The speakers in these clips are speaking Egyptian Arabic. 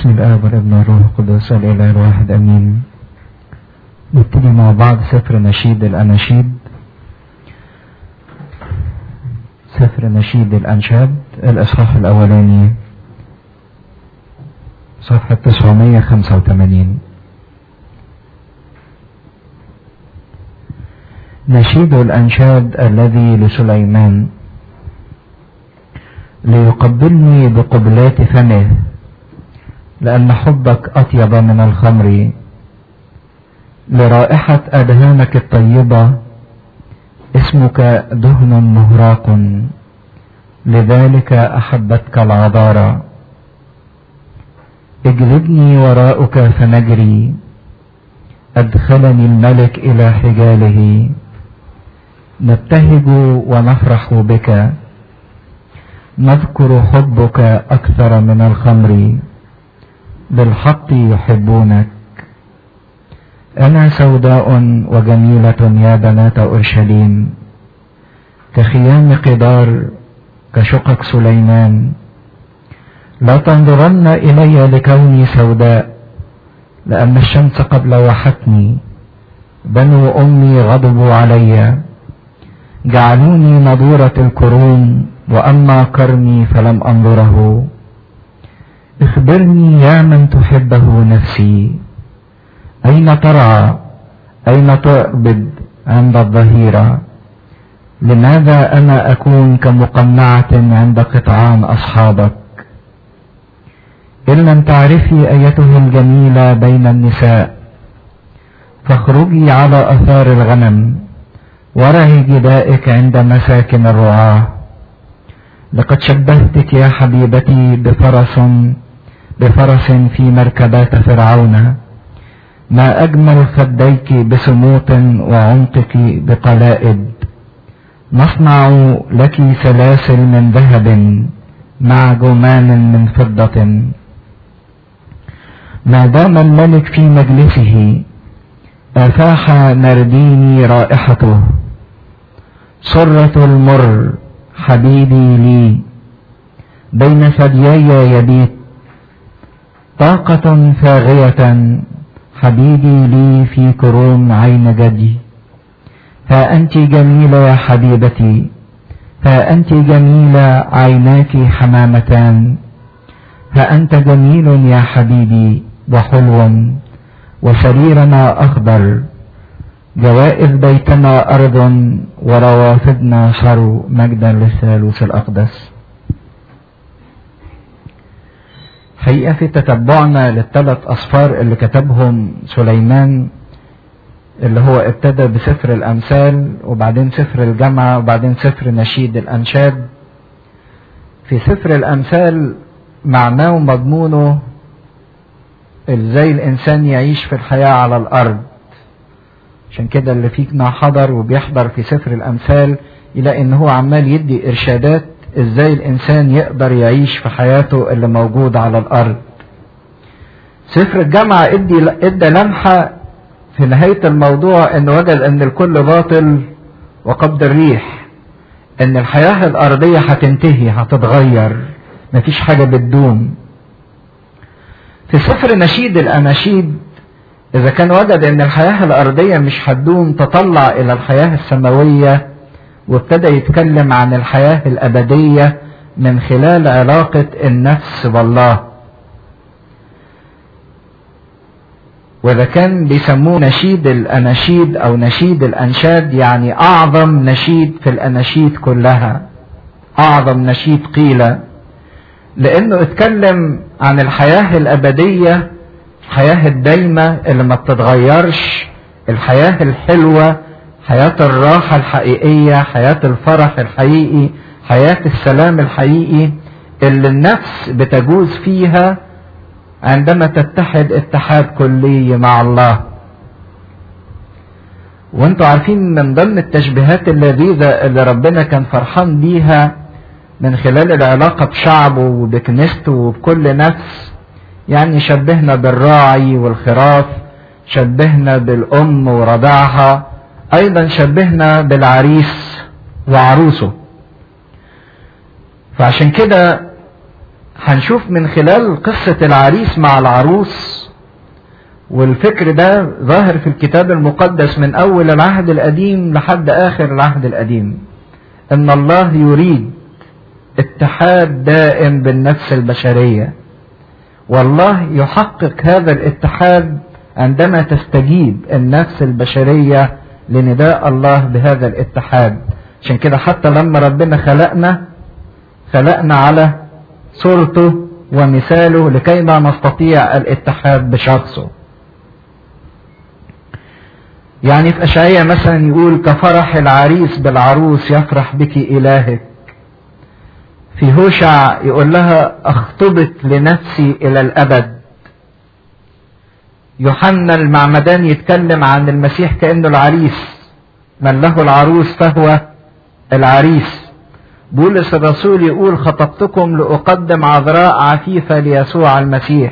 باسم الآب والابن والروح القدس الإله الواحد أمين نبتدي مع بعض سفر نشيد الأناشيد سفر نشيد الأنشاد الإصحاح الأولاني صفحة 985 نشيد الأنشاد الذي لسليمان ليقبلني بقبلات فمه لأن حبك أطيب من الخمر لرائحة أدهانك الطيبة اسمك دهن مهراق لذلك أحبتك العذارى اجلبني وراءك فنجري أدخلني الملك إلى حجاله نبتهج ونفرح بك نذكر حبك أكثر من الخمر بالحق يحبونك أنا سوداء وجميلة يا بنات أورشليم كخيام قدار كشقق سليمان لا تنظرن إلي لكوني سوداء لأن الشمس قد لوحتني بنو أمي غضبوا علي جعلوني نضورة الكروم وأما كرمي فلم أنظره اخبرني يا من تحبه نفسي أين ترعى أين تعبد عند الظهيرة لماذا أنا أكون كمقنعة عند قطعان أصحابك إن لم تعرفي أيته الجميلة بين النساء فاخرجي على أثار الغنم ورهي جدائك عند مساكن الرعاة لقد شبهتك يا حبيبتي بفرس بفرس في مركبات فرعون ما أجمل خديك بسموط وعنقك بقلائد نصنع لك سلاسل من ذهب مع جمان من فضة ما دام الملك في مجلسه أفاح نرديني رائحته سرة المر حبيبي لي بين ثديي يبيت طاقة فاغية حبيبي لي في كروم عين جدي فأنت جميلة يا حبيبتي فأنت جميلة عيناك حمامتان فأنت جميل يا حبيبي وحلو وسريرنا أخضر جوائز بيتنا أرض وروافدنا شر مجدا للثالوث الأقدس حقيقة في تتبعنا للثلاث أصفار اللي كتبهم سليمان اللي هو ابتدى بسفر الأمثال وبعدين سفر الجامعة وبعدين سفر نشيد الأنشاد في سفر الأمثال معناه ومضمونه ازاي الإنسان يعيش في الحياة على الأرض عشان كده اللي فينا حضر وبيحضر في سفر الأمثال يلاقي إن هو عمال يدي إرشادات ازاي الإنسان يقدر يعيش في حياته اللي موجودة على الأرض سفر الجامعة ادي ادى لمحة في نهاية الموضوع ان وجد ان الكل باطل وقبض الريح ان الحياة الارضية هتنتهي هتتغير مفيش حاجة بتدوم في سفر نشيد الاناشيد اذا كان وجد ان الحياة الارضية مش هتدوم تطلع الى الحياة السماوية وابتدى يتكلم عن الحياة الابدية من خلال علاقة النفس بالله وإذا كان بيسموه نشيد الأناشيد أو نشيد الأنشاد يعني أعظم نشيد في الأناشيد كلها أعظم نشيد قيل لأنه اتكلم عن الحياة الأبدية الحياة الدايمة اللي ما بتتغيرش الحياة الحلوة حياة الراحة الحقيقية حياة الفرح الحقيقي حياة السلام الحقيقي اللي النفس بتجوز فيها عندما تتحد اتحاد كلي مع الله وانتوا عارفين من ضمن التشبيهات اللذيذة اللي ربنا كان فرحان بيها من خلال العلاقة بشعبه وبكنيسته وبكل نفس يعني شبهنا بالراعي والخراف شبهنا بالأم ورضعها أيضا شبهنا بالعريس وعروسه فعشان كده هنشوف من خلال قصة العريس مع العروس والفكر ده ظاهر في الكتاب المقدس من أول العهد القديم لحد آخر العهد القديم إن الله يريد اتحاد دائم بالنفس البشرية والله يحقق هذا الاتحاد عندما تستجيب النفس البشرية لنداء الله بهذا الاتحاد عشان كده حتى لما ربنا خلقنا خلقنا على صورته ومثاله لكي ما نستطيع الاتحاد بشخصه يعني في أشعية مثلا يقول كفرح العريس بالعروس يفرح بك إلهك في هوشع يقول لها أخطبك لنفسي إلى الأبد يوحنا المعمدان يتكلم عن المسيح كأنه العريس من له العروس فهو العريس بولس الرسول يقول خطبتكم لأقدم عذراء عفيفة ليسوع المسيح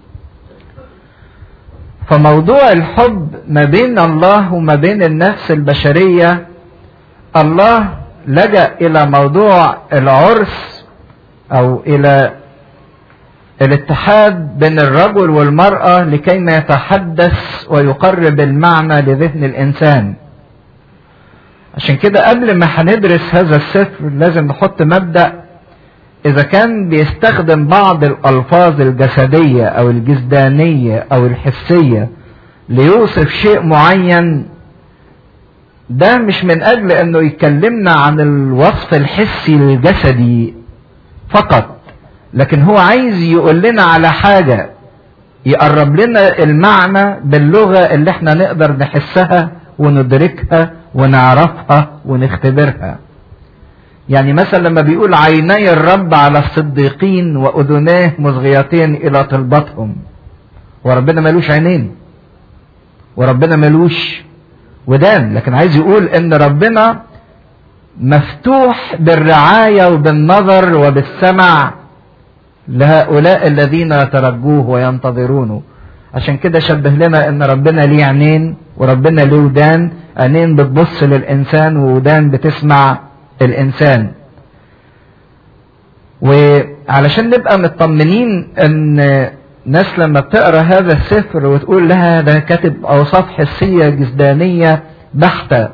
فموضوع الحب ما بين الله وما بين النفس البشرية الله لجأ إلى موضوع العرس أو إلى الاتحاد بين الرجل والمرأة لكي ما يتحدث ويقرب المعنى لذهن الإنسان عشان كده قبل ما هندرس هذا السفر لازم نحط مبدأ إذا كان بيستخدم بعض الألفاظ الجسدية أو الجسدانية أو الحسية ليوصف شيء معين ده مش من أجل أنه يكلمنا عن الوصف الحسي الجسدي فقط لكن هو عايز يقول لنا على حاجة يقرب لنا المعنى باللغة اللي احنا نقدر نحسها وندركها ونعرفها ونختبرها يعني مثلا لما بيقول عيني الرب على الصديقين واذناه مصغيتين الى طلبتهم وربنا ملوش عينين وربنا ملوش ودان لكن عايز يقول ان ربنا مفتوح بالرعايه وبالنظر وبالسمع لهؤلاء الذين يترجوه وينتظرونه عشان كده شبه لنا ان ربنا ليه عينين وربنا له ودان عينين بتبص للانسان وودان بتسمع الانسان وعلشان نبقى مطمنين ان ناس لما بتقرا هذا السفر وتقول لها ده كاتب اوصاف حسيه جسدانيه بحته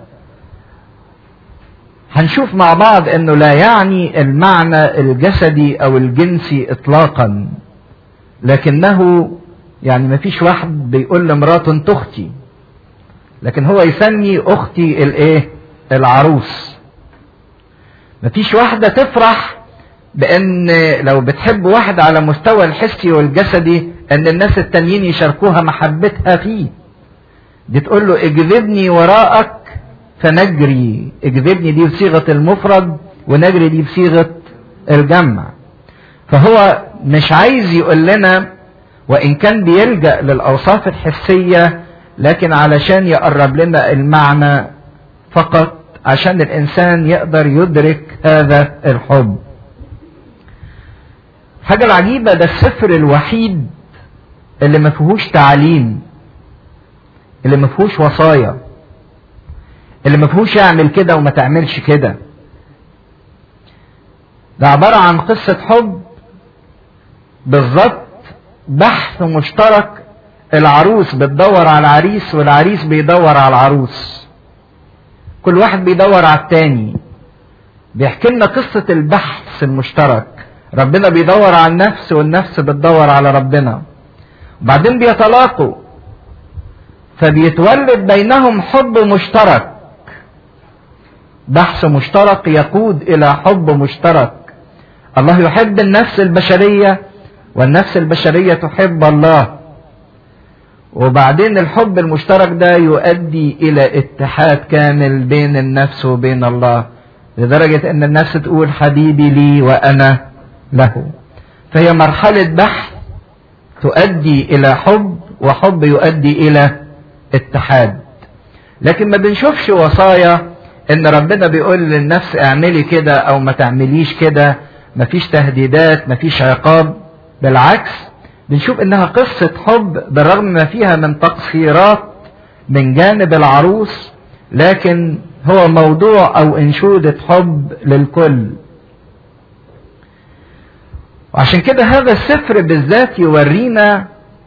هنشوف مع بعض انه لا يعني المعنى الجسدي او الجنسي اطلاقا لكنه يعني ما فيش واحد بيقول لمراته انت اختي لكن هو يسمي اختي الايه العروس مفيش واحدة تفرح بان لو بتحب واحد على مستوى الحسي والجسدي ان الناس التانيين يشاركوها محبتها فيه دي تقول له اجذبني وراءك فنجري اجذبني دي بصيغة المفرد ونجري دي بصيغة الجمع فهو مش عايز يقول لنا وان كان بيلجأ للاوصاف الحسية لكن علشان يقرب لنا المعنى فقط عشان الانسان يقدر يدرك هذا الحب حاجة العجيبة ده السفر الوحيد اللي ما فيهوش تعليم اللي ما فيهوش وصايا اللي ما فيهوش اعمل كده وما تعملش كده ده عبارة عن قصة حب بالظبط بحث مشترك العروس بتدور على العريس والعريس بيدور على العروس كل واحد بيدور على التاني بيحكي لنا قصة البحث المشترك ربنا بيدور على النفس والنفس بتدور على ربنا وبعدين بيتلاقوا فبيتولد بينهم حب مشترك بحث مشترك يقود الى حب مشترك الله يحب النفس البشرية والنفس البشرية تحب الله وبعدين الحب المشترك ده يؤدي الى اتحاد كامل بين النفس وبين الله لدرجة ان النفس تقول حبيبي لي وانا له فهي مرحلة بحث تؤدي الى حب وحب يؤدي الى اتحاد لكن ما بنشوفش وصايا ان ربنا بيقول للنفس اعملي كده او ما تعمليش كده مفيش تهديدات مفيش عقاب بالعكس بنشوف انها قصة حب بالرغم ما فيها من تقصيرات من جانب العروس لكن هو موضوع او انشودة حب للكل وعشان كده هذا السفر بالذات يورينا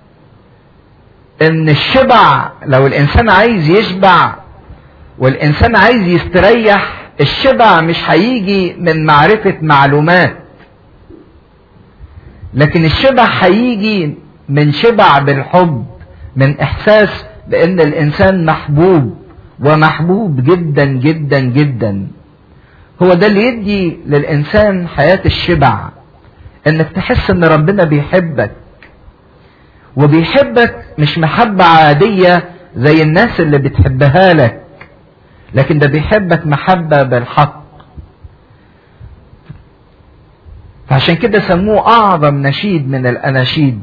ان الشبع لو الانسان عايز يشبع والانسان عايز يستريح الشبع مش هيجي من معرفة معلومات لكن الشبع هيجي من شبع بالحب من احساس بان الانسان محبوب ومحبوب جدا جدا جدا هو ده اللي يدي للانسان حياة الشبع انك تحس ان ربنا بيحبك وبيحبك مش محبة عادية زي الناس اللي بتحبها لك لكن ده بيحبك محبة بالحق فعشان كده سموه أعظم نشيد من الأناشيد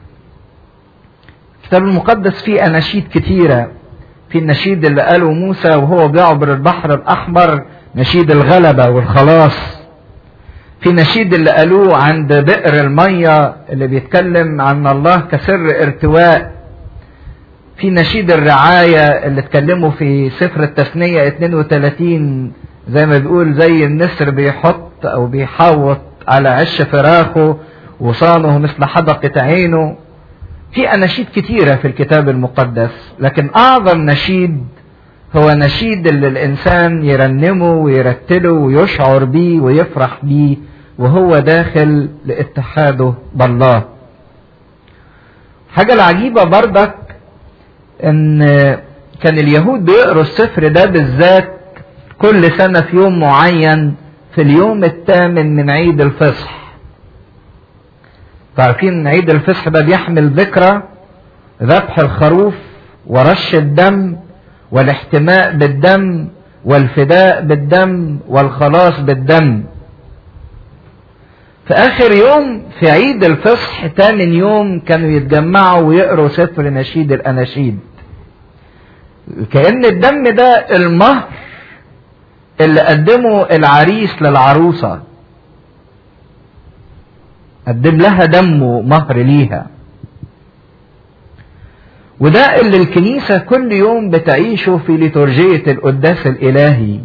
الكتاب المقدس فيه أناشيد كتيرة في النشيد اللي قاله موسى وهو بيعبر البحر الأحمر نشيد الغلبة والخلاص في نشيد اللي قالوه عند بئر المية اللي بيتكلم عن الله كسر ارتواء في نشيد الرعاية اللي اتكلموا في سفر التثنية 32 زي ما بيقول زي النسر بيحط او بيحوط على عش فراخه وصانه مثل حدقة عينه في أناشيد كتيرة في الكتاب المقدس لكن أعظم نشيد هو نشيد اللي الإنسان يرنمه ويرتله ويشعر بيه ويفرح بيه وهو داخل لاتحاده بالله حاجة العجيبة بردك ان كان اليهود بيقروا السفر ده بالذات كل سنة في يوم معين في اليوم الثامن من عيد الفصح تعرفين عيد الفصح ده بيحمل ذكرى ذبح الخروف ورش الدم والاحتماء بالدم والفداء بالدم والخلاص بالدم في اخر يوم في عيد الفصح تاني يوم كانوا يتجمعوا ويقروا سفر نشيد الاناشيد كأن الدم ده المهر اللي قدمه العريس للعروسة قدم لها دمه مهر ليها وده اللي الكنيسة كل يوم بتعيشه في ليتورجية القداس الإلهي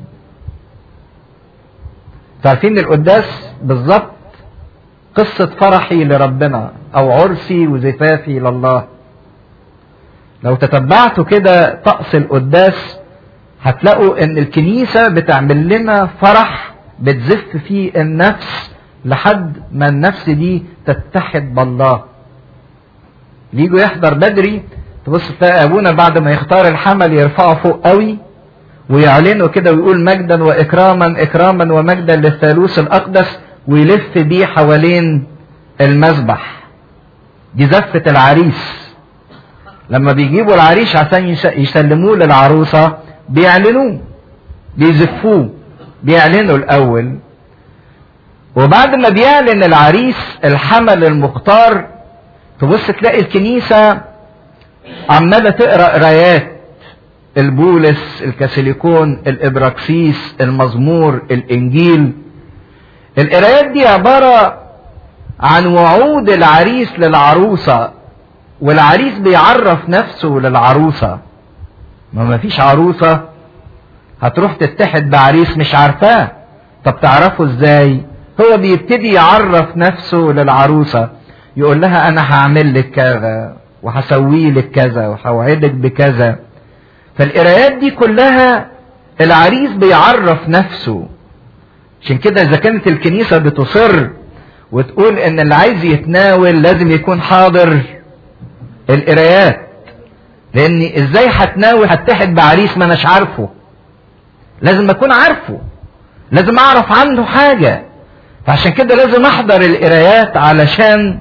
تعرفين القداس بالظبط قصة فرحي لربنا أو عرسي وزفافي لله لو تتبعتوا كده طقس القداس هتلاقوا ان الكنيسة بتعمل لنا فرح بتزف فيه النفس لحد ما النفس دي تتحد بالله يجوا يحضر بدري تبص تلاقي ابونا بعد ما يختار الحمل يرفعه فوق قوي ويعلنه كده ويقول مجدا واكراما اكراما ومجدا للثالوث الاقدس ويلف بيه حوالين المذبح دي زفة العريس لما بيجيبوا العريس عشان يسلموه للعروسة بيعلنوه بيزفوه بيعلنوا الأول وبعد ما بيعلن العريس الحمل المختار تبص تلاقي الكنيسة عمالة تقرأ قرايات البولس الكاثوليكون الإبراكسيس المزمور الإنجيل القرايات دي عبارة عن وعود العريس للعروسة والعريس بيعرف نفسه للعروسة ما ما فيش عروسة هتروح تتحد بعريس مش عارفاه طب تعرفه ازاي هو بيبتدي يعرف نفسه للعروسة يقول لها انا هعمل لك كذا وهسوي لك كذا وهوعدك بكذا فالقرايات دي كلها العريس بيعرف نفسه عشان كده اذا كانت الكنيسة بتصر وتقول ان اللي عايز يتناول لازم يكون حاضر القرايات لان ازاي هتناول هتحد بعريس ما اناش عارفه لازم اكون عارفه لازم اعرف عنه حاجة فعشان كده لازم احضر القرايات علشان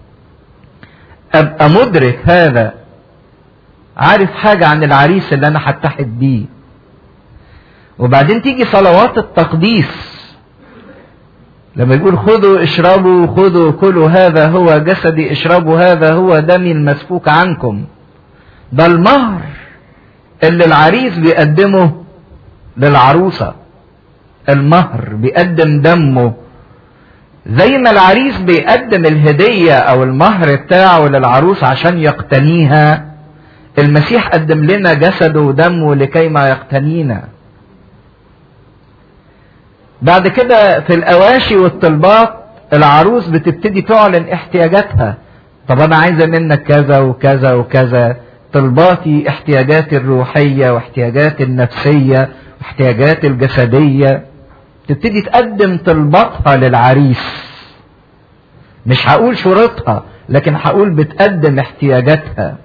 ابقى مدرك هذا عارف حاجة عن العريس اللي انا هتحد بيه وبعدين تيجي صلوات التقديس لما يقول خذوا اشربوا خذوا كلوا هذا هو جسدي اشربوا هذا هو دمي المسفوك عنكم ده المهر اللي العريس بيقدمه للعروسة المهر بيقدم دمه زي ما العريس بيقدم الهدية او المهر بتاعه للعروس عشان يقتنيها المسيح قدم لنا جسده ودمه لكي ما يقتنينا بعد كده في الاواشي والطلبات العروس بتبتدي تعلن احتياجاتها طب انا عايزه منك كذا وكذا وكذا طلباتي احتياجاتي الروحيه واحتياجاتي النفسيه واحتياجاتي الجسديه تبتدي تقدم طلباتها للعريس مش هقول شروطها لكن هقول بتقدم احتياجاتها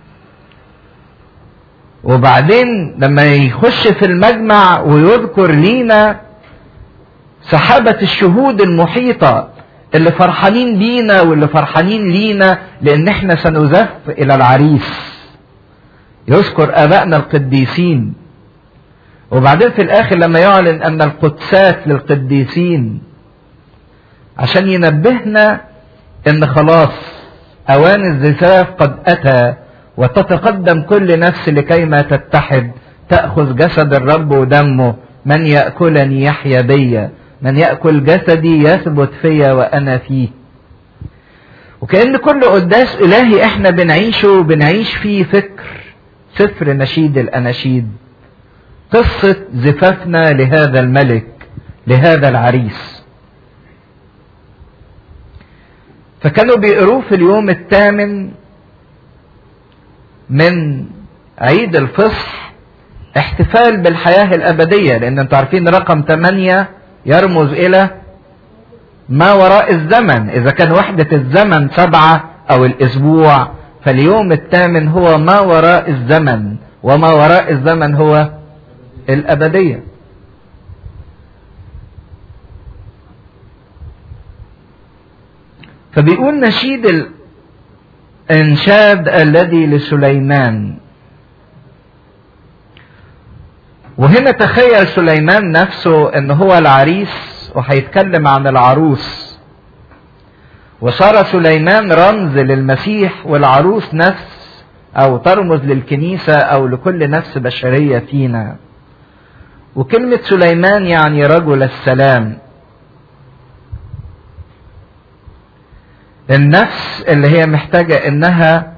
وبعدين لما يخش في المجمع ويذكر لينا سحابة الشهود المحيطة اللي فرحانين بينا واللي فرحانين لينا لان احنا سنزف الى العريس يذكر ابائنا القديسين وبعدين في الاخر لما يعلن ان القدسات للقديسين عشان ينبهنا ان خلاص اوان الزفاف قد اتى وتتقدم كل نفس لكيما تتحد تاخذ جسد الرب ودمه من ياكلني يحيا بي من ياكل جسدي يثبت فيا وانا فيه وكان كل قداس الهي احنا بنعيشه بنعيش فيه فكر سفر نشيد الاناشيد قصه زفافنا لهذا الملك لهذا العريس فكانوا بيقروه في اليوم الثامن من عيد الفصح احتفال بالحياة الأبدية لأن انتوا عارفين رقم 8 يرمز إلى ما وراء الزمن إذا كان وحدة الزمن سبعة أو الأسبوع فاليوم الثامن هو ما وراء الزمن وما وراء الزمن هو الأبدية فبيقول نشيد الإنشاد الذي لسليمان وهنا تخيل سليمان نفسه ان هو العريس وهيتكلم عن العروس وصار سليمان رمز للمسيح والعروس نفس او ترمز للكنيسة او لكل نفس بشرية فينا وكلمة سليمان يعني رجل السلام النفس اللي هي محتاجة انها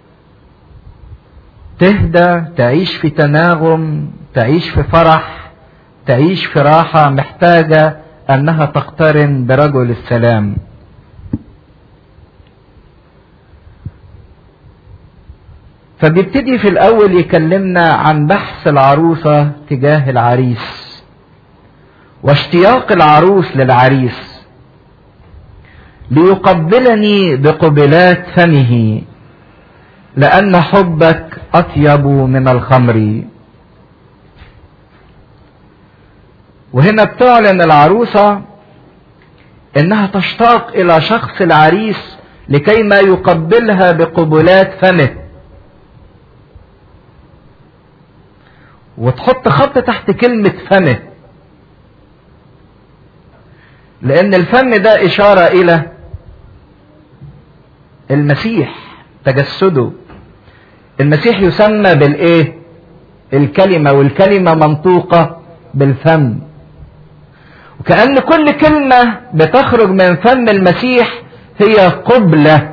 تهدى تعيش في تناغم تعيش في فرح تعيش في راحة محتاجة انها تقترن برجل السلام فبيبتدي في الاول يكلمنا عن بحث العروسة تجاه العريس واشتياق العروس للعريس ليقبلني بقبلات فمه لأن حبك أطيب من الخمر وهنا بتعلن العروسة إنها تشتاق إلى شخص العريس لكي ما يقبلها بقبلات فمه وتحط خط تحت كلمة فمه لأن الفم ده إشارة إلى المسيح تجسده المسيح يسمى بالايه الكلمة والكلمة منطوقة بالفم وكأن كل كلمة بتخرج من فم المسيح هي قبلة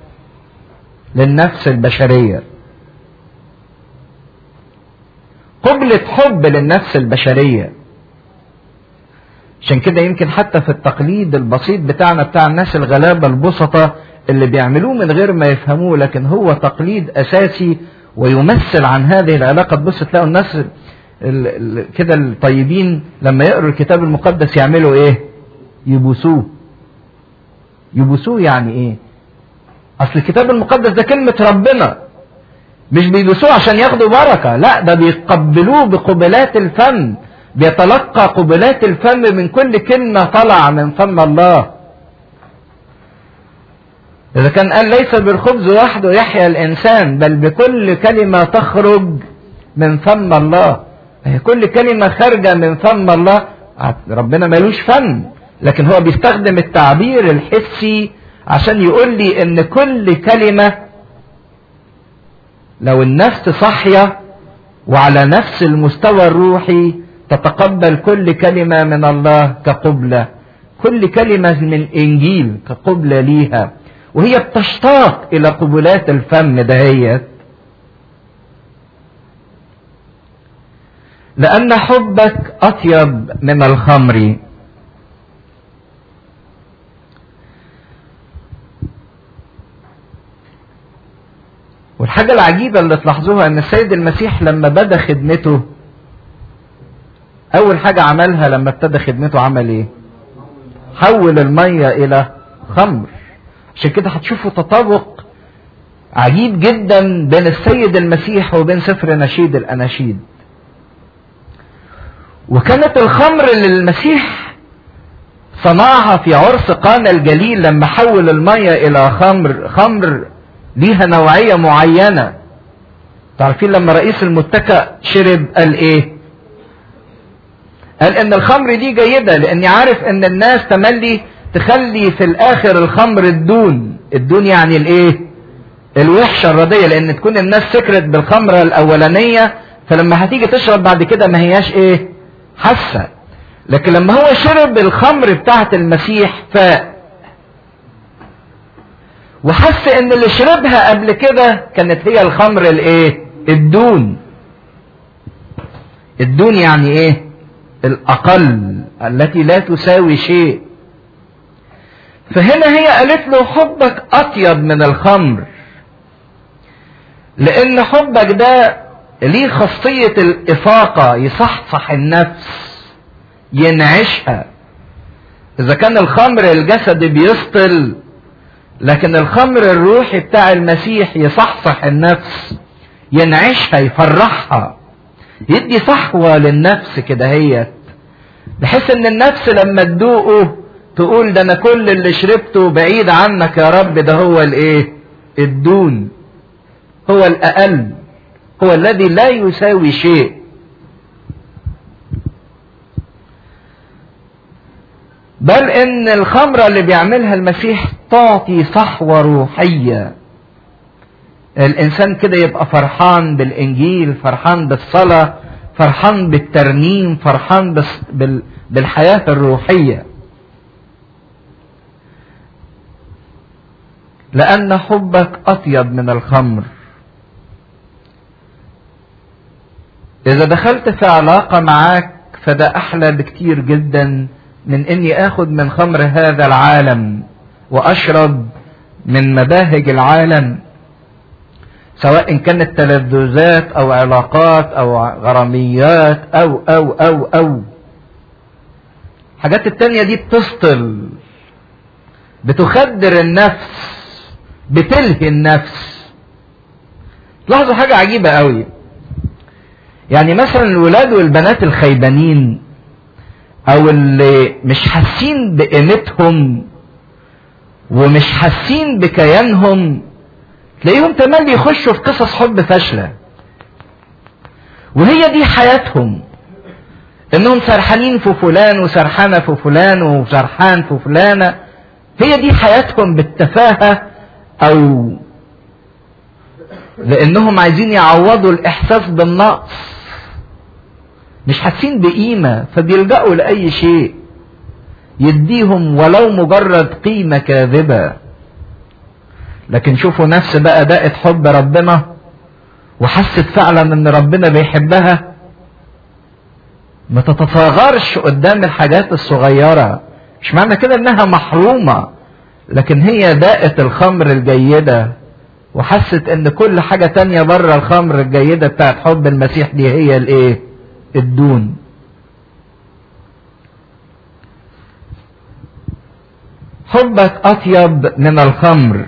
للنفس البشرية قبلة حب للنفس البشرية عشان كده يمكن حتى في التقليد البسيط بتاعنا بتاع الناس الغلابة البسطة اللي بيعملوه من غير ما يفهموه لكن هو تقليد اساسي ويمثل عن هذه العلاقه تبص تلاقوا الناس كده الطيبين لما يقروا الكتاب المقدس يعملوا ايه؟ يبوسوه. يبوسوه يعني ايه؟ اصل الكتاب المقدس ده كلمه ربنا مش بيبوسوه عشان ياخدوا بركه، لا ده بيقبلوه بقبلات الفم، بيتلقى قبلات الفم من كل كلمه طلع من فم الله. إذا كان قال ليس بالخبز وحده يحيا الإنسان بل بكل كلمة تخرج من فم الله هي كل كلمة خارجة من فم الله ربنا ملوش فم لكن هو بيستخدم التعبير الحسي عشان يقول لي ان كل كلمة لو النفس صاحية وعلى نفس المستوى الروحي تتقبل كل كلمة من الله كقبلة كل كلمة من الإنجيل كقبلة ليها وهي بتشتاق الى قبلات الفم دهيت لان حبك اطيب من الخمر الحاجة العجيبة اللي تلاحظوها ان السيد المسيح لما بدأ خدمته اول حاجة عملها لما ابتدى خدمته عمل ايه حول المية الى خمر عشان كده هتشوفوا تطابق عجيب جدا بين السيد المسيح وبين سفر نشيد الاناشيد وكانت الخمر اللي المسيح صنعها في عرس قانا الجليل لما حول المية الى خمر خمر ليها نوعية معينة تعرفين لما رئيس المتكأ شرب قال ايه قال ان الخمر دي جيدة لاني عارف ان الناس تملي تخلي في الاخر الخمر الدون الدون يعني الايه الوحشة الردية لان تكون الناس سكرت بالخمرة الاولانية فلما هتيجي تشرب بعد كده ما هياش ايه حاسة لكن لما هو شرب الخمر بتاعت المسيح فاق وحس ان اللي شربها قبل كده كانت هي الخمر الايه الدون الدون يعني ايه الاقل التي لا تساوي شيء فهنا هي قالت له حبك اطيب من الخمر لان حبك ده ليه خاصية الافاقة يصحصح النفس ينعشها اذا كان الخمر الجسد بيسطل لكن الخمر الروحي بتاع المسيح يصحصح النفس ينعشها يفرحها يدي صحوة للنفس كده هي بحيث ان النفس لما تدوقه تقول ده انا كل اللي شربته بعيد عنك يا رب ده هو الايه الدون هو الاقل هو الذي لا يساوي شيء بل ان الخمرة اللي بيعملها المسيح تعطي صحوة روحية الانسان كده يبقى فرحان بالانجيل فرحان بالصلاة فرحان بالترنيم فرحان بس بال بالحياة الروحية لأن حبك أطيب من الخمر إذا دخلت في علاقة معاك فده أحلى بكتير جدا من إني آخد من خمر هذا العالم وأشرب من مباهج العالم سواء كانت تلذذات أو علاقات أو غراميات أو أو أو أو الحاجات التانية دي بتسطل بتخدر النفس بتلهي النفس لاحظوا حاجة عجيبة قوي يعني مثلا الولاد والبنات الخيبانين او اللي مش حاسين بقيمتهم ومش حاسين بكيانهم تلاقيهم تملي يخشوا في قصص حب فاشلة وهي دي حياتهم انهم سرحانين في فلان وسرحانة في فلان وسرحان في فلانة هي دي حياتهم بالتفاهة او لانهم عايزين يعوضوا الاحساس بالنقص مش حاسين بقيمة فبيلجأوا لأي شيء يديهم ولو مجرد قيمة كاذبة لكن شوفوا نفس بقى دقت حب ربنا وحست فعلا ان ربنا بيحبها ما تتصاغرش قدام الحاجات الصغيرة مش معنى كده انها محرومة لكن هي داقت الخمر الجيدة وحست ان كل حاجة تانية بره الخمر الجيدة بتاعت حب المسيح دي هي الايه الدون حبك اطيب من الخمر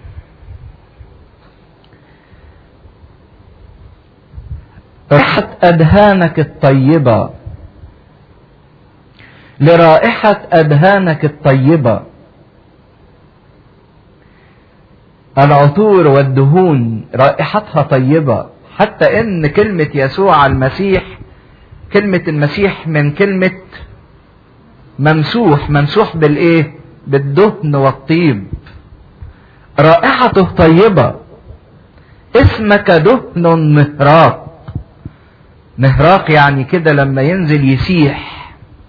ريحة أدهانك الطيبة لرائحة أدهانك الطيبة العطور والدهون رائحتها طيبة حتى ان كلمة يسوع المسيح كلمة المسيح من كلمة ممسوح ممسوح بالايه بالدهن والطيب رائحته طيبة اسمك دهن مهراق مهراق يعني كده لما ينزل يسيح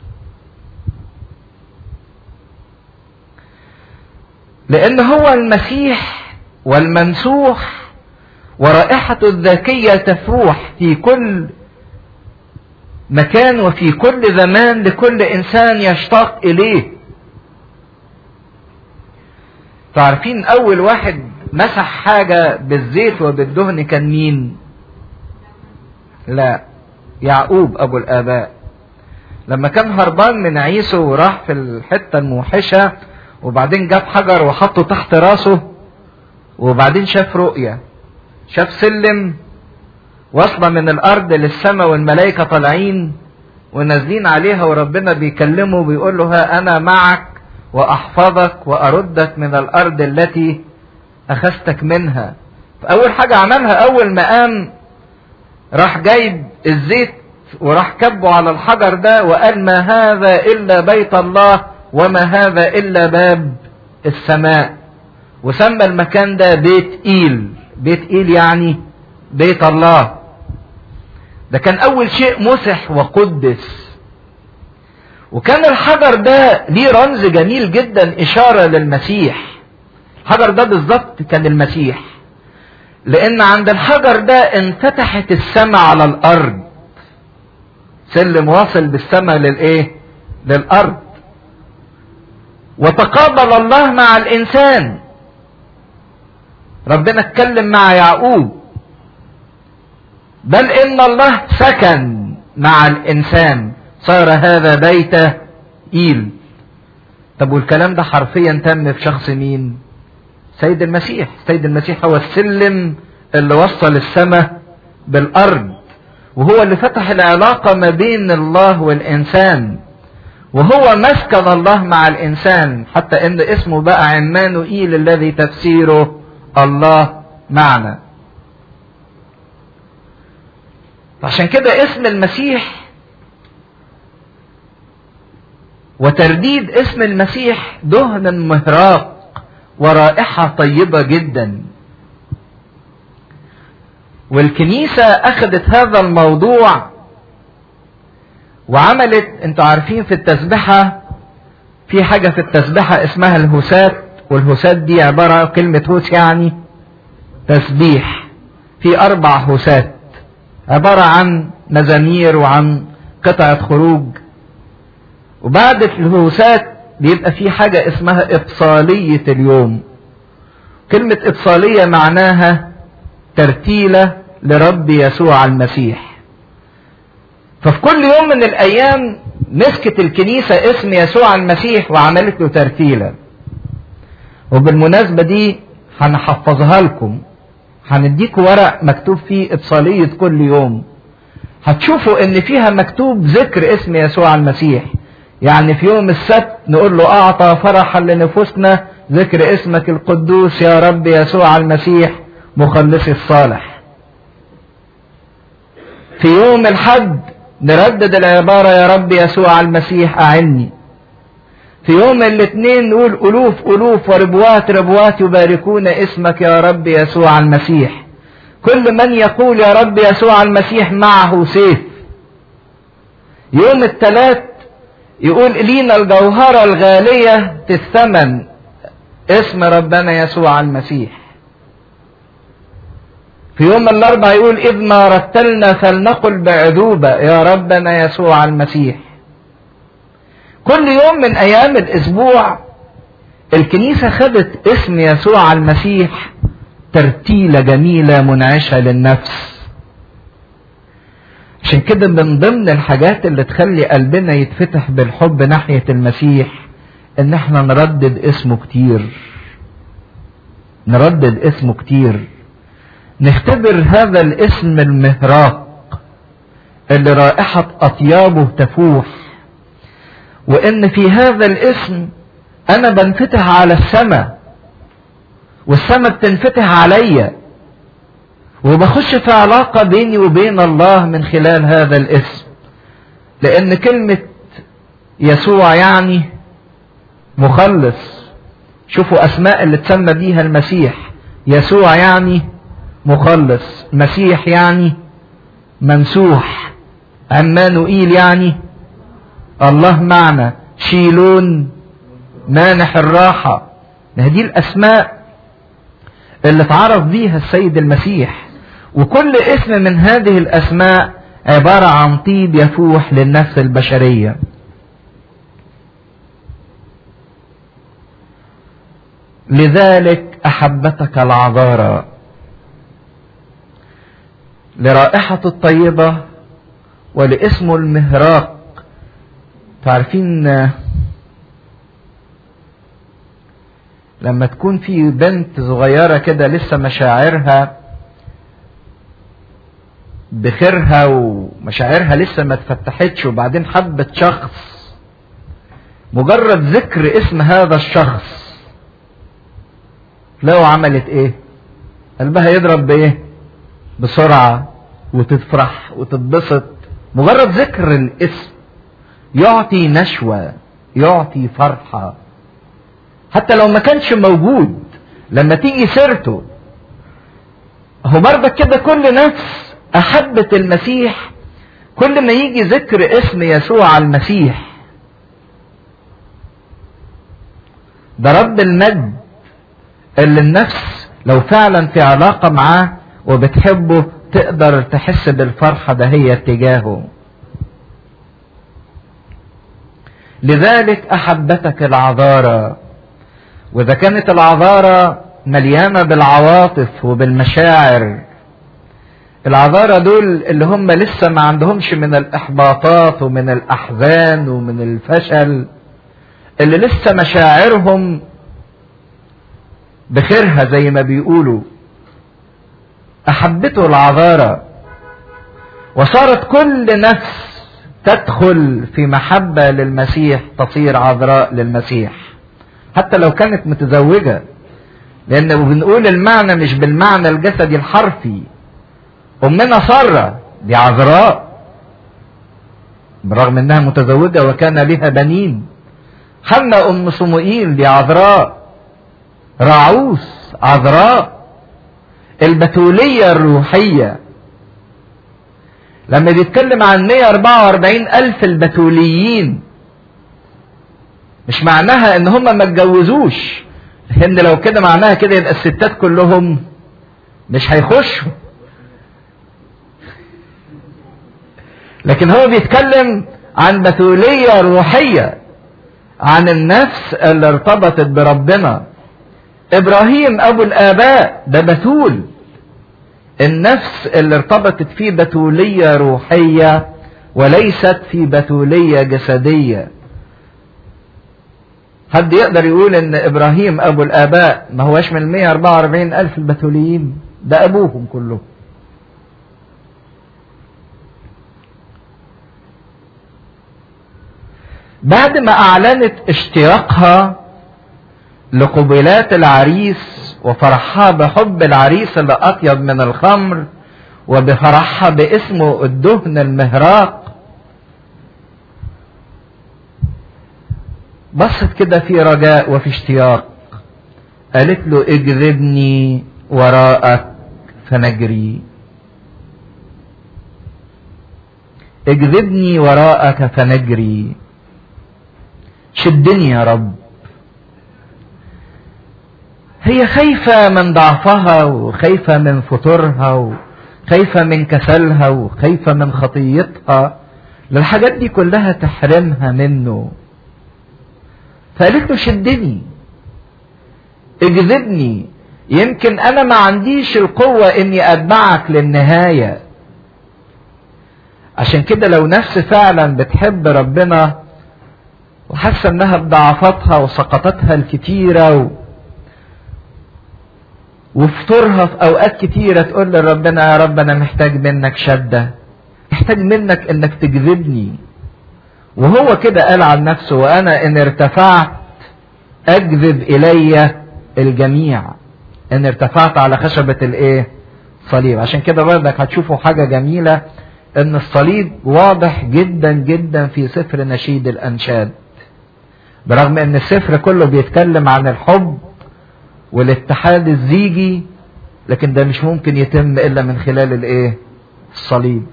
لان هو المسيح والممسوح ورائحته الذكية تفوح في كل مكان وفي كل زمان لكل انسان يشتاق اليه تعرفين اول واحد مسح حاجة بالزيت وبالدهن كان مين لا يعقوب ابو الاباء لما كان هربان من عيسو وراح في الحتة الموحشة وبعدين جاب حجر وحطه تحت راسه وبعدين شاف رؤية شاف سلم واصلة من الارض للسماء والملائكة طالعين ونازلين عليها وربنا بيكلمه بيقول له ها انا معك واحفظك واردك من الارض التي اخذتك منها فاول حاجة عملها اول ما قام راح جايب الزيت وراح كبه على الحجر ده وقال ما هذا الا بيت الله وما هذا الا باب السماء وسمى المكان ده بيت ايل بيت ايل يعني بيت الله ده كان اول شيء مسح وقدس وكان الحجر ده ليه رمز جميل جدا اشاره للمسيح الحجر ده بالظبط كان المسيح لان عند الحجر ده انفتحت السماء على الارض سلم واصل بالسماء للايه للارض وتقابل الله مع الانسان ربنا اتكلم مع يعقوب بل ان الله سكن مع الانسان صار هذا بيت ايل طب والكلام ده حرفيا تم في شخص مين سيد المسيح سيد المسيح هو السلم اللي وصل السماء بالارض وهو اللي فتح العلاقه ما بين الله والانسان وهو مسكن الله مع الانسان حتى ان اسمه بقى عمانوئيل الذي تفسيره الله معنا عشان كده اسم المسيح وترديد اسم المسيح دهن مهراق ورائحة طيبة جدا والكنيسة أخذت هذا الموضوع وعملت انتوا عارفين في التسبحة في حاجة في التسبحة اسمها الهسات والهسات دي عبارة عن كلمة هوس يعني تسبيح في أربع هسات عبارة عن مزامير وعن قطعة خروج وبعد الهوسات بيبقى في حاجة اسمها إبصالية اليوم كلمة إبصالية معناها ترتيلة لرب يسوع المسيح ففي كل يوم من الأيام مسكت الكنيسة اسم يسوع المسيح وعملت له ترتيلة وبالمناسبة دي هنحفظها لكم هنديكوا ورق مكتوب فيه إبصالية كل يوم هتشوفوا ان فيها مكتوب ذكر اسم يسوع المسيح يعني في يوم السبت نقول له اعطى فرحا لنفوسنا ذكر اسمك القدوس يا رب يسوع المسيح مخلصي الصالح في يوم الحد نردد العبارة يا رب يسوع المسيح أعني في يوم الاثنين نقول ألوف ألوف وربوات ربوات يباركون اسمك يا رب يسوع المسيح كل من يقول يا رب يسوع المسيح معه سيف يوم الثلاث يقول لينا الجوهرة الغالية في الثمن اسم ربنا يسوع المسيح في يوم الاربع يقول إذ ما رتلنا فلنقل بعذوبة يا ربنا يسوع المسيح كل يوم من أيام الأسبوع الكنيسة خدت اسم يسوع المسيح ترتيلة جميلة منعشة للنفس عشان كده من ضمن الحاجات اللي تخلي قلبنا يتفتح بالحب ناحية المسيح ان احنا نردد اسمه كتير نردد اسمه كتير نختبر هذا الاسم المهراق اللي رائحة اطيابه تفوح وان في هذا الاسم انا بنفتح على السماء والسماء بتنفتح عليا وبخش في علاقة بيني وبين الله من خلال هذا الاسم لان كلمة يسوع يعني مخلص شوفوا اسماء اللي تسمى بيها المسيح يسوع يعني مخلص مسيح يعني منسوح عمانوئيل يعني الله معنا شيلون مانح الراحة دي الاسماء اللي اتعرف بيها السيد المسيح وكل اسم من هذه الاسماء عبارة عن طيب يفوح للنفس البشرية لذلك أحبتك العذارى لرائحة الطيبة ولاسمه المهراق تعرفين لما تكون في بنت صغيرة كده لسه مشاعرها بخيرها ومشاعرها لسه ما اتفتحتش وبعدين حبت شخص مجرد ذكر اسم هذا الشخص لو عملت ايه قلبها يضرب بايه بسرعة وتفرح وتتبسط مجرد ذكر الاسم يعطي نشوة يعطي فرحة حتى لو ما كانش موجود لما تيجي سيرته هو برضك كده كل نفس أحبت المسيح كل ما يجي ذكر اسم يسوع المسيح ده رب المجد اللي النفس لو فعلا في علاقة معاه وبتحبه تقدر تحس بالفرحة ده هي تجاهه لذلك أحبتك العذارى وإذا كانت العذارى مليانة بالعواطف وبالمشاعر العذارى دول اللي هم لسه ما عندهمش من الإحباطات ومن الأحزان ومن الفشل اللي لسه مشاعرهم بخيرها زي ما بيقولوا أحبته العذارى وصارت كل نفس تدخل في محبة للمسيح تصير عذراء للمسيح حتى لو كانت متزوجة لأن بنقول المعنى مش بالمعنى الجسدي الحرفي أمنا سارة دي عذراء بالرغم انها متزوجة وكان لها بنين حنا ام صموئيل دي عذراء راعوس عذراء البتولية الروحية لما بيتكلم عن 144 ألف البتوليين مش معناها ان هم ما اتجوزوش لان لو كده معناها كده يبقى الستات كلهم مش هيخشوا لكن هو بيتكلم عن بتولية روحية عن النفس اللي ارتبطت بربنا ابراهيم ابو الاباء ده بتول النفس اللي ارتبطت فيه بتولية روحية وليست في بتولية جسدية حد يقدر يقول ان ابراهيم ابو الاباء ما هوش من 144 الف البتوليين ده ابوهم كلهم بعد ما اعلنت اشتياقها لقبلات العريس وفرحها بحب العريس اللي اطيب من الخمر وبفرحها باسمه الدهن المهراق بصت كده في رجاء وفي اشتياق قالت له اجذبني وراءك فنجري اجذبني وراءك فنجري شدني يا رب هي خايفة من ضعفها وخايفة من فطورها وخايفة من كسلها وخايفة من خطيتها الحاجات دي كلها تحرمها منه فقالت له شدني اجذبني يمكن انا ما عنديش القوة اني اتبعك للنهاية عشان كده لو نفس فعلا بتحب ربنا وحاسة انها بضعفاتها وسقطاتها الكتيرة و... وفطورها في اوقات كتيرة تقول لربنا يا رب انا محتاج منك شدة محتاج منك انك تجذبني وهو كده قال عن نفسه وانا ان ارتفعت اجذب الي الجميع ان ارتفعت على خشبة الايه صليب عشان كده برضك هتشوفوا حاجة جميلة ان الصليب واضح جدا جدا في سفر نشيد الانشاد برغم ان السفر كله بيتكلم عن الحب والاتحاد الزيجي لكن ده مش ممكن يتم الا من خلال الايه الصليب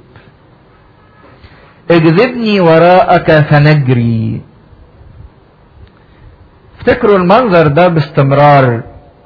اجذبني وراءك فنجري افتكروا المنظر ده باستمرار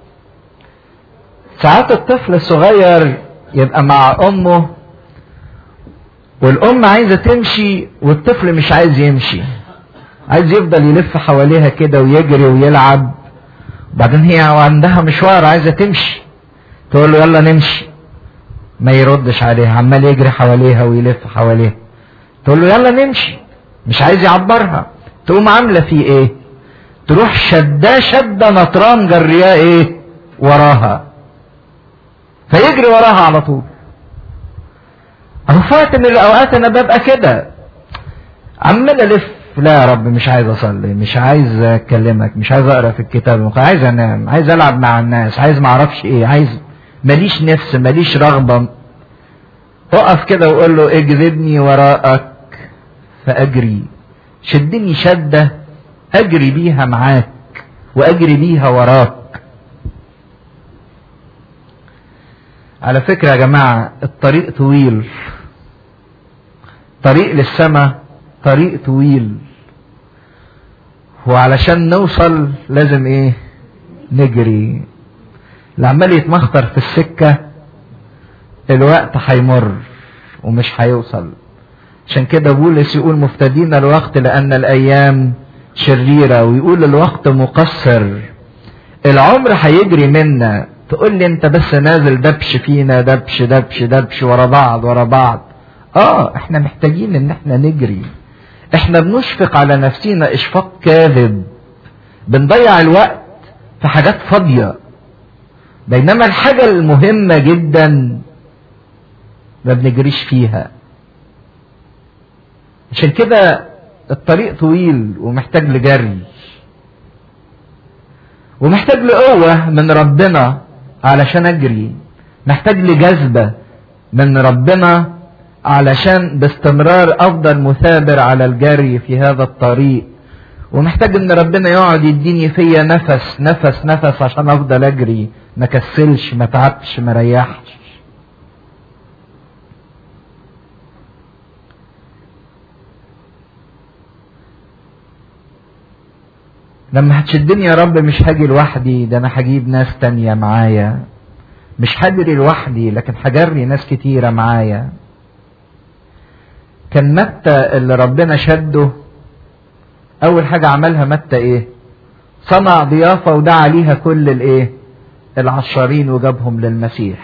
ساعات الطفل الصغير يبقى مع امه والام عايزه تمشي والطفل مش عايز يمشي عايز يفضل يلف حواليها كده ويجري ويلعب بعدين هي عندها مشوار عايزة تمشي تقول له يلا نمشي ما يردش عليها عمال يجري حواليها ويلف حواليها تقول له يلا نمشي مش عايز يعبرها تقوم عاملة فيه ايه تروح شداه شدة نطران جرياه ايه وراها فيجري وراها على طول اهو فات من الاوقات انا ببقى كده عمال الف لا يا رب مش عايز اصلي مش عايز اكلمك مش عايز اقرا في الكتاب عايز انام عايز العب مع الناس عايز ما اعرفش ايه عايز ماليش نفس ماليش رغبه اقف كده وقول له اجذبني وراءك فاجري شدني شده اجري بيها معاك واجري بيها وراك على فكره يا جماعه الطريق طويل طريق للسماء طريق طويل وعلشان نوصل لازم ايه نجري اللي عمال يتمخطر في السكة الوقت هيمر ومش هيوصل عشان كده بولس يقول مفتدين الوقت لأن الأيام شريرة ويقول الوقت مقصر العمر هيجري منا تقول لي انت بس نازل دبش فينا دبش دبش دبش ورا بعض ورا بعض اه احنا محتاجين ان احنا نجري احنا بنشفق على نفسينا اشفاق كاذب بنضيع الوقت في حاجات فاضية بينما الحاجة المهمة جدا ما بنجريش فيها عشان كده الطريق طويل ومحتاج لجري ومحتاج لقوة من ربنا علشان اجري محتاج لجذبة من ربنا علشان باستمرار افضل مثابر على الجري في هذا الطريق ومحتاج ان ربنا يقعد يديني فيا نفس نفس نفس عشان افضل اجري ما كسلش ما تعبش ما ريحش لما هتشدني يا رب مش هاجي لوحدي ده انا هجيب ناس تانية معايا مش هجري لوحدي لكن هجري ناس كتيرة معايا كان متى اللي ربنا شده اول حاجة عملها متى ايه صنع ضيافة ودعا ليها كل الايه العشارين وجابهم للمسيح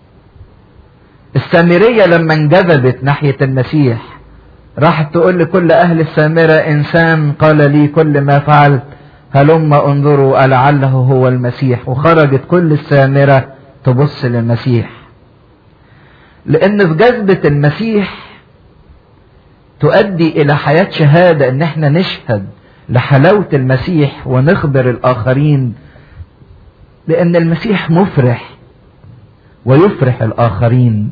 السامرية لما انجذبت ناحية المسيح راحت تقول لكل اهل السامرة انسان قال لي كل ما فعلت هلم انظروا لعله هو المسيح وخرجت كل السامرة تبص للمسيح لان في جذبة المسيح تؤدي الى حياة شهادة ان احنا نشهد لحلاوة المسيح ونخبر الاخرين لان المسيح مفرح ويفرح الاخرين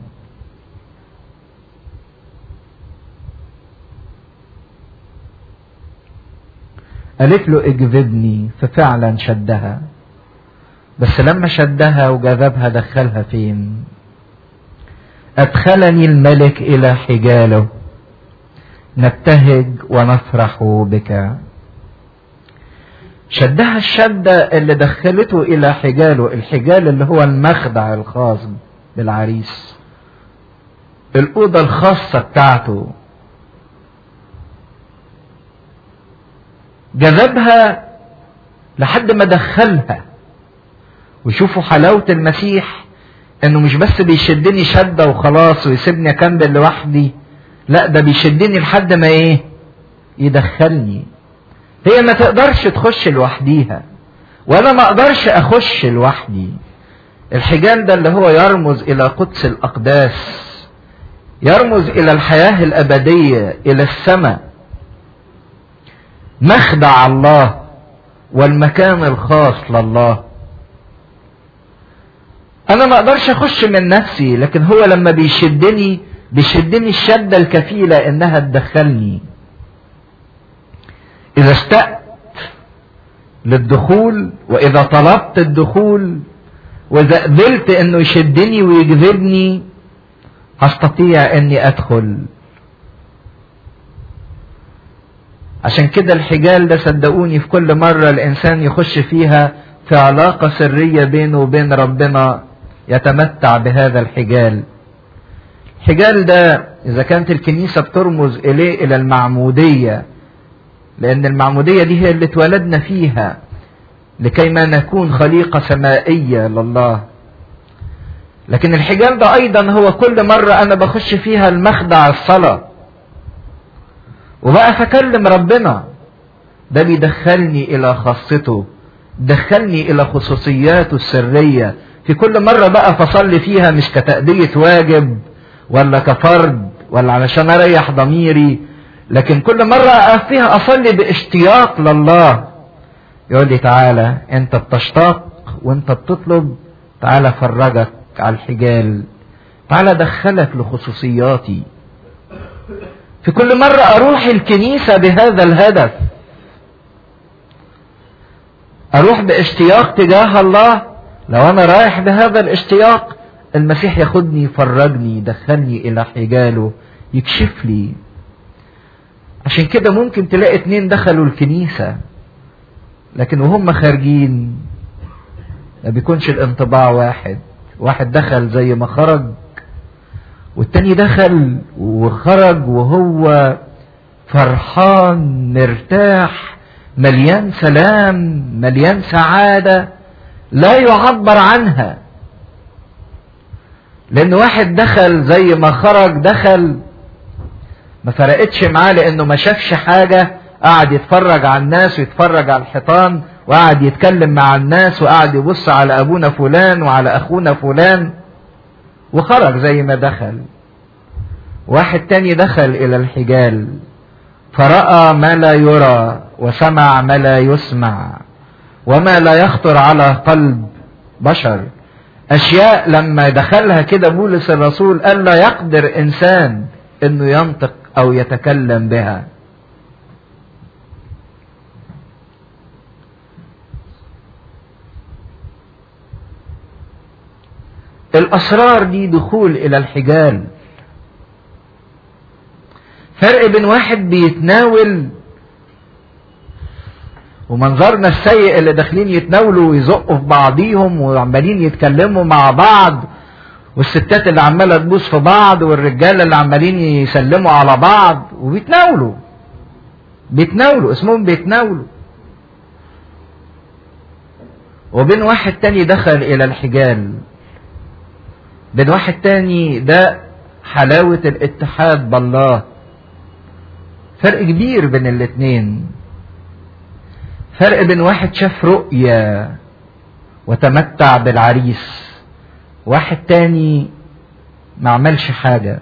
قالت له اجذبني ففعلا شدها بس لما شدها وجذبها دخلها فين ادخلني الملك الى حجاله نبتهج ونفرح بك شدها الشدة اللي دخلته إلى حجاله الحجال اللي هو المخدع الخاص بالعريس الأوضة الخاصة بتاعته جذبها لحد ما دخلها وشوفوا حلاوة المسيح انه مش بس بيشدني شدة وخلاص ويسيبني اكمل لوحدي لا ده بيشدني لحد ما ايه يدخلني هي ما تقدرش تخش لوحديها وانا ما اقدرش اخش لوحدي الحجال ده اللي هو يرمز الى قدس الاقداس يرمز الى الحياة الابدية الى السماء مخدع الله والمكان الخاص لله انا ما اقدرش اخش من نفسي لكن هو لما بيشدني بيشدني الشدة الكفيلة انها تدخلني اذا اشتقت للدخول واذا طلبت الدخول واذا قبلت انه يشدني ويجذبني هستطيع اني ادخل عشان كده الحجال ده صدقوني في كل مرة الانسان يخش فيها في علاقة سرية بينه وبين ربنا يتمتع بهذا الحجال الحجال ده اذا كانت الكنيسة بترمز اليه الى المعمودية لان المعمودية دي هي اللي اتولدنا فيها لكي ما نكون خليقة سمائية لله لكن الحجاب ده ايضا هو كل مرة انا بخش فيها المخدع الصلاة وبقى فكلم ربنا ده بيدخلني الى خاصته دخلني الى خصوصياته السرية في كل مرة بقى فصلي فيها مش كتأدية واجب ولا كفرد ولا علشان اريح ضميري لكن كل مرة اقف فيها اصلي باشتياق لله يقول لي تعالى انت بتشتاق وانت بتطلب تعالى فرجك على الحجال تعالى دخلك لخصوصياتي في كل مرة اروح الكنيسة بهذا الهدف اروح باشتياق تجاه الله لو انا رايح بهذا الاشتياق المسيح ياخدني يفرجني يدخلني الى حجاله يكشف لي عشان كده ممكن تلاقي اتنين دخلوا الكنيسة لكن وهم خارجين ما بيكونش الانطباع واحد واحد دخل زي ما خرج والتاني دخل وخرج وهو فرحان مرتاح مليان سلام مليان سعادة لا يعبر عنها لان واحد دخل زي ما خرج دخل ما فرقتش معاه لانه ما شافش حاجة قعد يتفرج على الناس ويتفرج على الحيطان وقعد يتكلم مع الناس وقعد يبص على ابونا فلان وعلى اخونا فلان وخرج زي ما دخل واحد تاني دخل الى الحجال فرأى ما لا يرى وسمع ما لا يسمع وما لا يخطر على قلب بشر اشياء لما دخلها كده بولس الرسول قال لا يقدر انسان انه ينطق او يتكلم بها الاسرار دي دخول الى الحجال فرق بين واحد بيتناول ومنظرنا السيء اللي داخلين يتناولوا ويزقوا في بعضيهم وعمالين يتكلموا مع بعض والستات اللي عماله تبوس في بعض والرجاله اللي عمالين يسلموا على بعض وبيتناولوا بيتناولوا اسمهم بيتناولوا وبين واحد تاني دخل الى الحجال بين واحد تاني ده حلاوة الاتحاد بالله فرق كبير بين الاتنين فرق بين واحد شاف رؤية وتمتع بالعريس واحد تاني ما عملش حاجة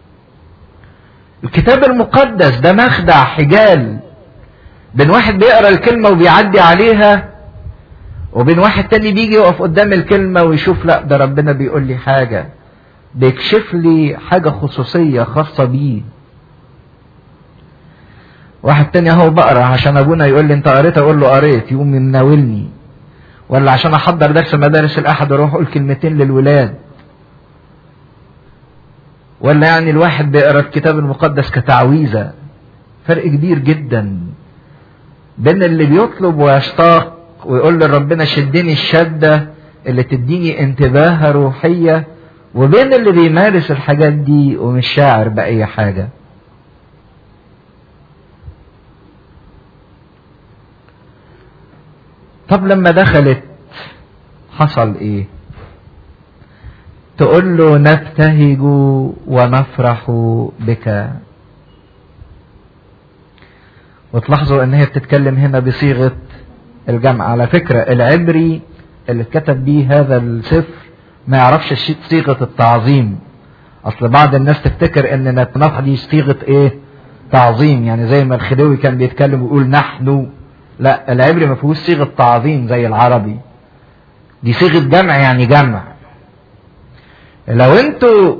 الكتاب المقدس ده مخدع حجال بين واحد بيقرا الكلمة وبيعدي عليها وبين واحد تاني بيجي يقف قدام الكلمة ويشوف لا ده ربنا بيقول لي حاجة بيكشف لي حاجة خصوصية خاصة بيه واحد تاني اهو بقرا عشان ابونا يقول لي انت قريت اقول له قريت يقوم مناولني ولا عشان احضر درس مدارس الاحد اروح اقول كلمتين للولاد ولا يعني الواحد بيقرا الكتاب المقدس كتعويذه فرق كبير جدا بين اللي بيطلب ويشتاق ويقول لربنا شدني الشده اللي تديني انتباه روحيه وبين اللي بيمارس الحاجات دي ومش شاعر باي حاجه طب لما دخلت حصل ايه تقول له نبتهج ونفرح بك وتلاحظوا ان هي بتتكلم هنا بصيغة الجمع على فكرة العبري اللي اتكتب بيه هذا السفر ما يعرفش صيغة التعظيم اصل بعض الناس تفتكر ان نتنفح دي صيغة ايه تعظيم يعني زي ما الخديوي كان بيتكلم ويقول نحن لا العبري ما فيهوش صيغه تعظيم زي العربي دي صيغه جمع يعني جمع لو انتوا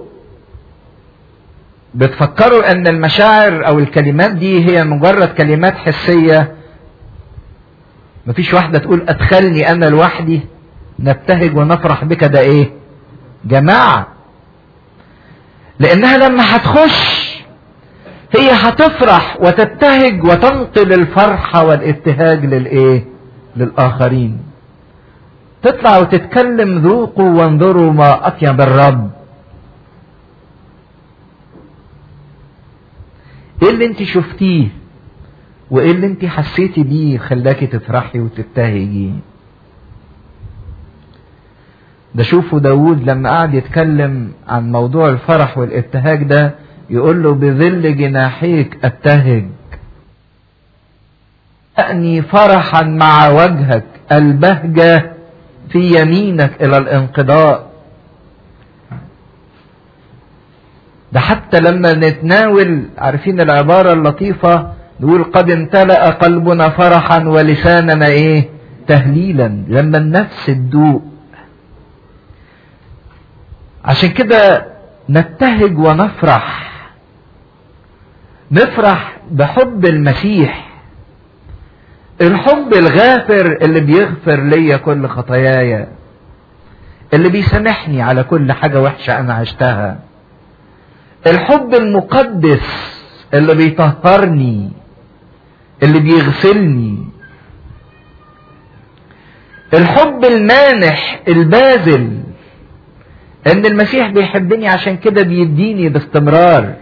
بتفكروا ان المشاعر او الكلمات دي هي مجرد كلمات حسيه مفيش واحده تقول ادخلني انا لوحدي نبتهج ونفرح بك ده ايه جماعه لانها لما هتخش هي هتفرح وتبتهج وتنقل الفرحة والابتهاج للايه للآخرين تطلع وتتكلم ذوقوا وانظروا ما أطيب الرب ايه اللي انت شفتيه وايه اللي انت حسيتي بيه خلاكي تفرحي وتبتهجي ده شوفوا داود لما قعد يتكلم عن موضوع الفرح والابتهاج ده يقول له بظل جناحيك ابتهج أني فرحا مع وجهك البهجة في يمينك إلى الانقضاء ده حتى لما نتناول عارفين العبارة اللطيفة نقول قد امتلأ قلبنا فرحا ولساننا ايه تهليلا لما النفس تدوق عشان كده نبتهج ونفرح نفرح بحب المسيح الحب الغافر اللي بيغفر ليا كل خطاياي اللي بيسامحني على كل حاجة وحشة أنا عشتها الحب المقدس اللي بيطهرني اللي بيغسلني الحب المانح الباذل ان المسيح بيحبني عشان كده بيديني باستمرار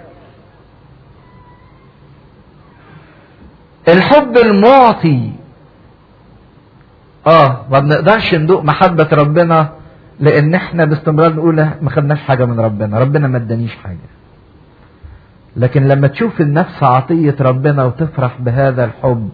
الحب المعطي اه ما بنقدرش ندوق محبة ربنا لان احنا باستمرار نقول ما خدناش حاجة من ربنا ربنا ما ادانيش حاجة لكن لما تشوف النفس عطية ربنا وتفرح بهذا الحب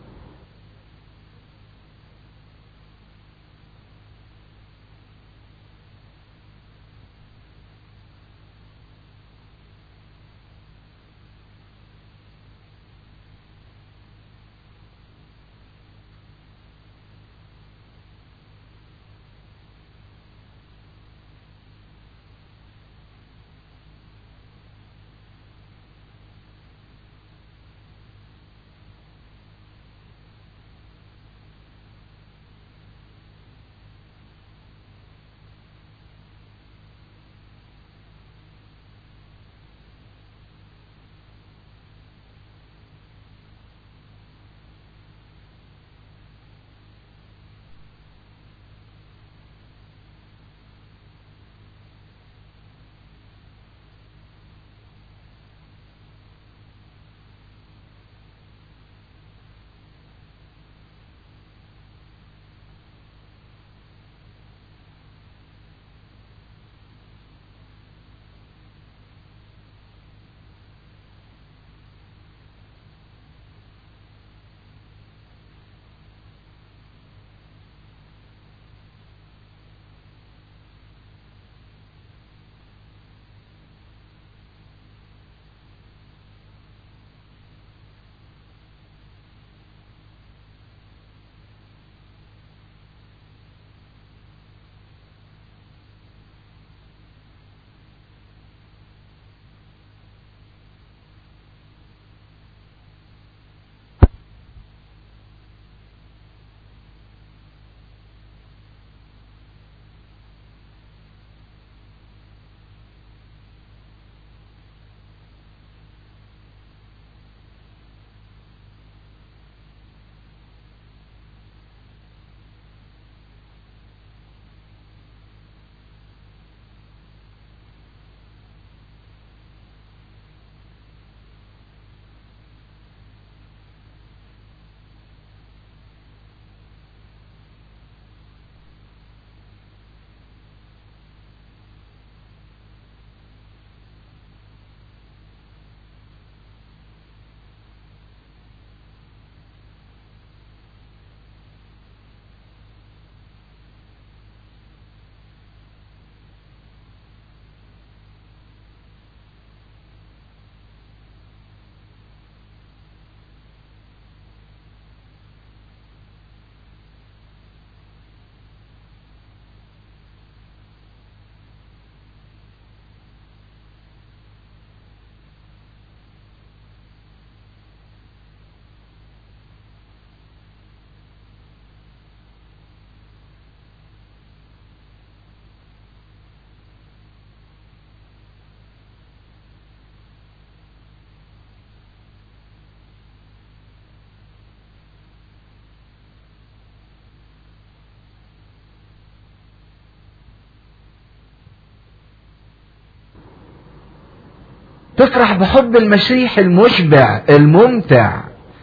تفرح بحب المسيح المشبع الممتع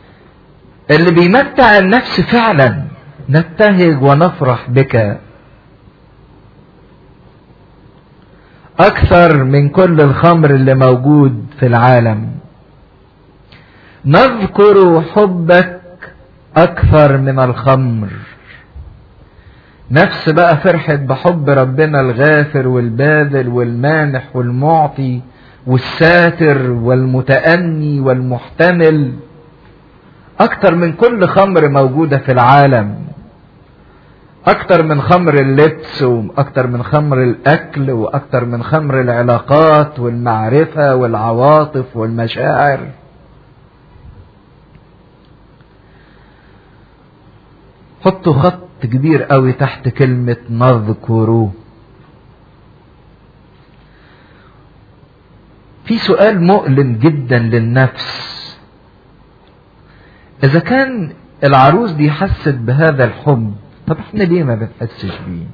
اللي بيمتع النفس فعلا نبتهج ونفرح بك اكثر من كل الخمر اللي موجود في العالم نذكر حبك اكثر من الخمر نفس بقى فرحت بحب ربنا الغافر والباذل والمانح والمعطي والساتر والمتأني والمحتمل أكتر من كل خمر موجودة في العالم أكتر من خمر اللبس وأكتر من خمر الأكل وأكتر من خمر العلاقات والمعرفة والعواطف والمشاعر حطوا خط كبير قوي تحت كلمة نذكره في سؤال مؤلم جدا للنفس اذا كان العروس دي حست بهذا الحب طب احنا ليه ما بنحسش بيه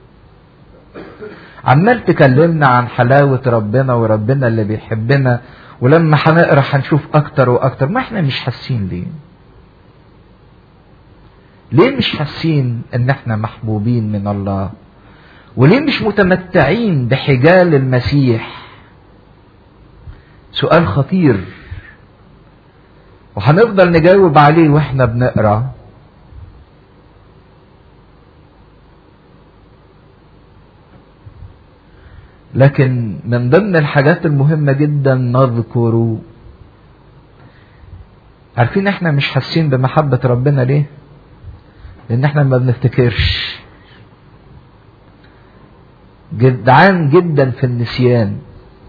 عمال تكلمنا عن حلاوة ربنا وربنا اللي بيحبنا ولما هنقرا هنشوف اكتر واكتر ما احنا مش حاسين ليه ليه مش حاسين ان احنا محبوبين من الله وليه مش متمتعين بحجال المسيح سؤال خطير وهنفضل نجاوب عليه واحنا بنقرا لكن من ضمن الحاجات المهمة جدا نذكر عارفين احنا مش حاسين بمحبة ربنا ليه؟ لان احنا ما بنفتكرش جدعان جدا في النسيان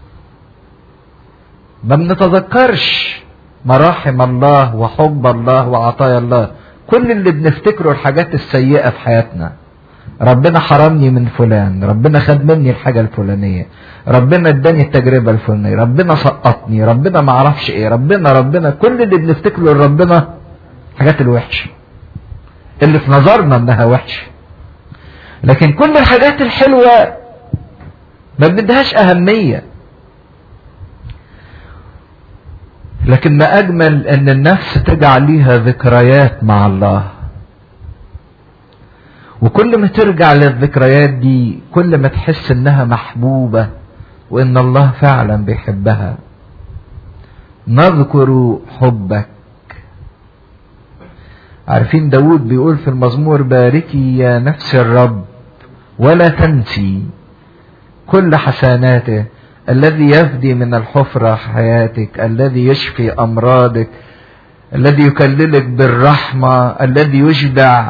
ما بنتذكرش مراحم الله وحب الله وعطايا الله كل اللي بنفتكره الحاجات السيئة في حياتنا ربنا حرمني من فلان ربنا خد مني الحاجة الفلانية ربنا اداني التجربة الفلانية ربنا سقطني ربنا ما اعرفش ايه ربنا ربنا كل اللي بنفتكره لربنا الحاجات الوحشة اللي في نظرنا انها وحشة لكن كل الحاجات الحلوة ما بندهاش اهمية لكن ما اجمل ان النفس تجعل ليها ذكريات مع الله وكل ما ترجع للذكريات دي كل ما تحس انها محبوبة وان الله فعلا بيحبها نذكر حبك عارفين داود بيقول في المزمور باركي يا نفس الرب ولا تنسي كل حسناته الذي يفدي من الحفرة حياتك الذي يشفي أمراضك الذي يكللك بالرحمة الذي يشبع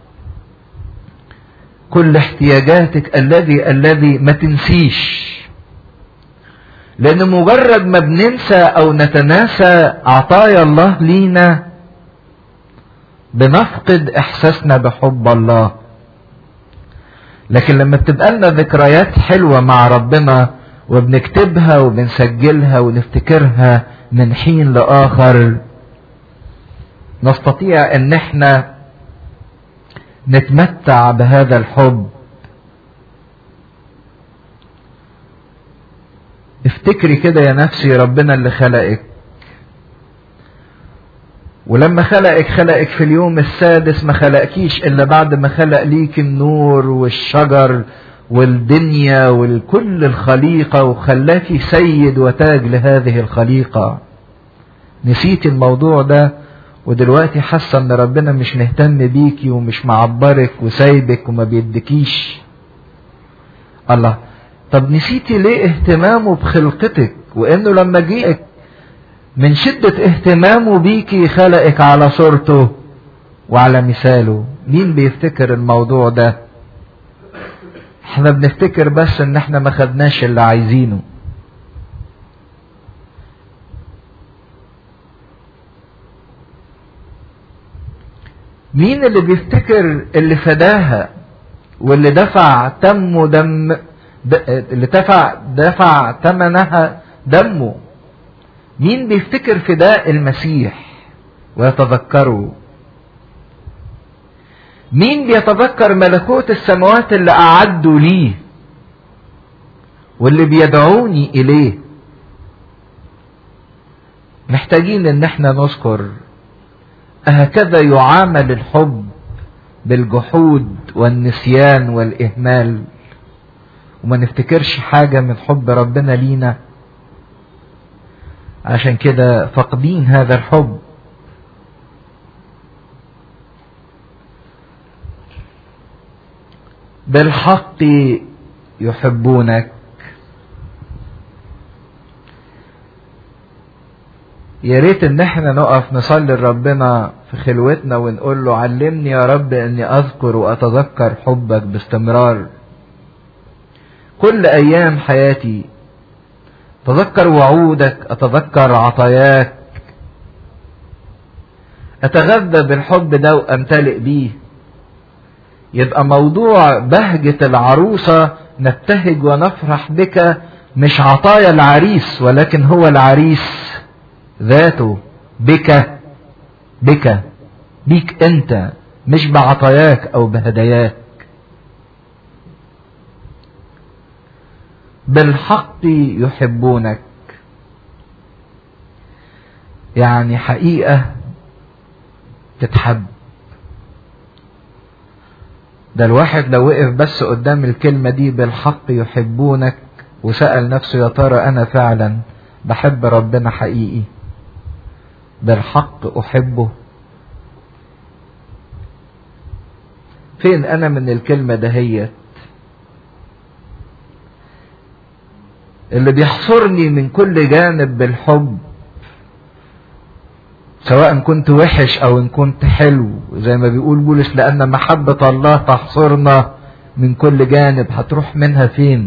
كل احتياجاتك الذي الذي ما تنسيش لأن مجرد ما بننسى أو نتناسى عطايا الله لينا بنفقد إحساسنا بحب الله لكن لما بتبقى لنا ذكريات حلوة مع ربنا وبنكتبها وبنسجلها ونفتكرها من حين لآخر نستطيع ان احنا نتمتع بهذا الحب افتكري كده يا نفسي ربنا اللي خلقك ولما خلقك خلقك في اليوم السادس ما خلقكيش الا بعد ما خلق ليك النور والشجر والدنيا والكل الخليقة وخلاكي سيد وتاج لهذه الخليقة نسيت الموضوع ده ودلوقتي حاسة ان ربنا مش مهتم بيكي ومش معبرك وسايبك وما بيدكيش الله طب نسيتي ليه اهتمامه بخلقتك وانه لما جيك من شدة اهتمامه بيكي خلقك على صورته وعلى مثاله مين بيفتكر الموضوع ده احنا بنفتكر بس ان احنا ما خدناش اللي عايزينه مين اللي بيفتكر اللي فداها واللي دفع تم دم اللي دفع دفع ثمنها دمه مين بيفتكر فداء المسيح ويتذكره مين بيتذكر ملكوت السماوات اللي أعدوا ليه واللي بيدعوني إليه محتاجين ان احنا نذكر هكذا يعامل الحب بالجحود والنسيان والإهمال وما نفتكرش حاجة من حب ربنا لينا عشان كده فاقدين هذا الحب بالحق يحبونك يا ريت ان احنا نقف نصلي لربنا في خلوتنا ونقول له علمني يا رب اني اذكر واتذكر حبك باستمرار كل ايام حياتي اتذكر وعودك اتذكر عطاياك اتغذى بالحب ده وامتلئ بيه يبقى موضوع بهجة العروسة نبتهج ونفرح بك مش عطايا العريس ولكن هو العريس ذاته بك بك بيك انت مش بعطاياك او بهداياك بالحق يحبونك يعني حقيقة تتحب ده الواحد لو وقف بس قدام الكلمة دي بالحق يحبونك وسأل نفسه يا ترى أنا فعلا بحب ربنا حقيقي بالحق أحبه فين أنا من الكلمة دهيت اللي بيحصرني من كل جانب بالحب سواء كنت وحش او ان كنت حلو زي ما بيقول بولس لان محبة الله تحصرنا من كل جانب هتروح منها فين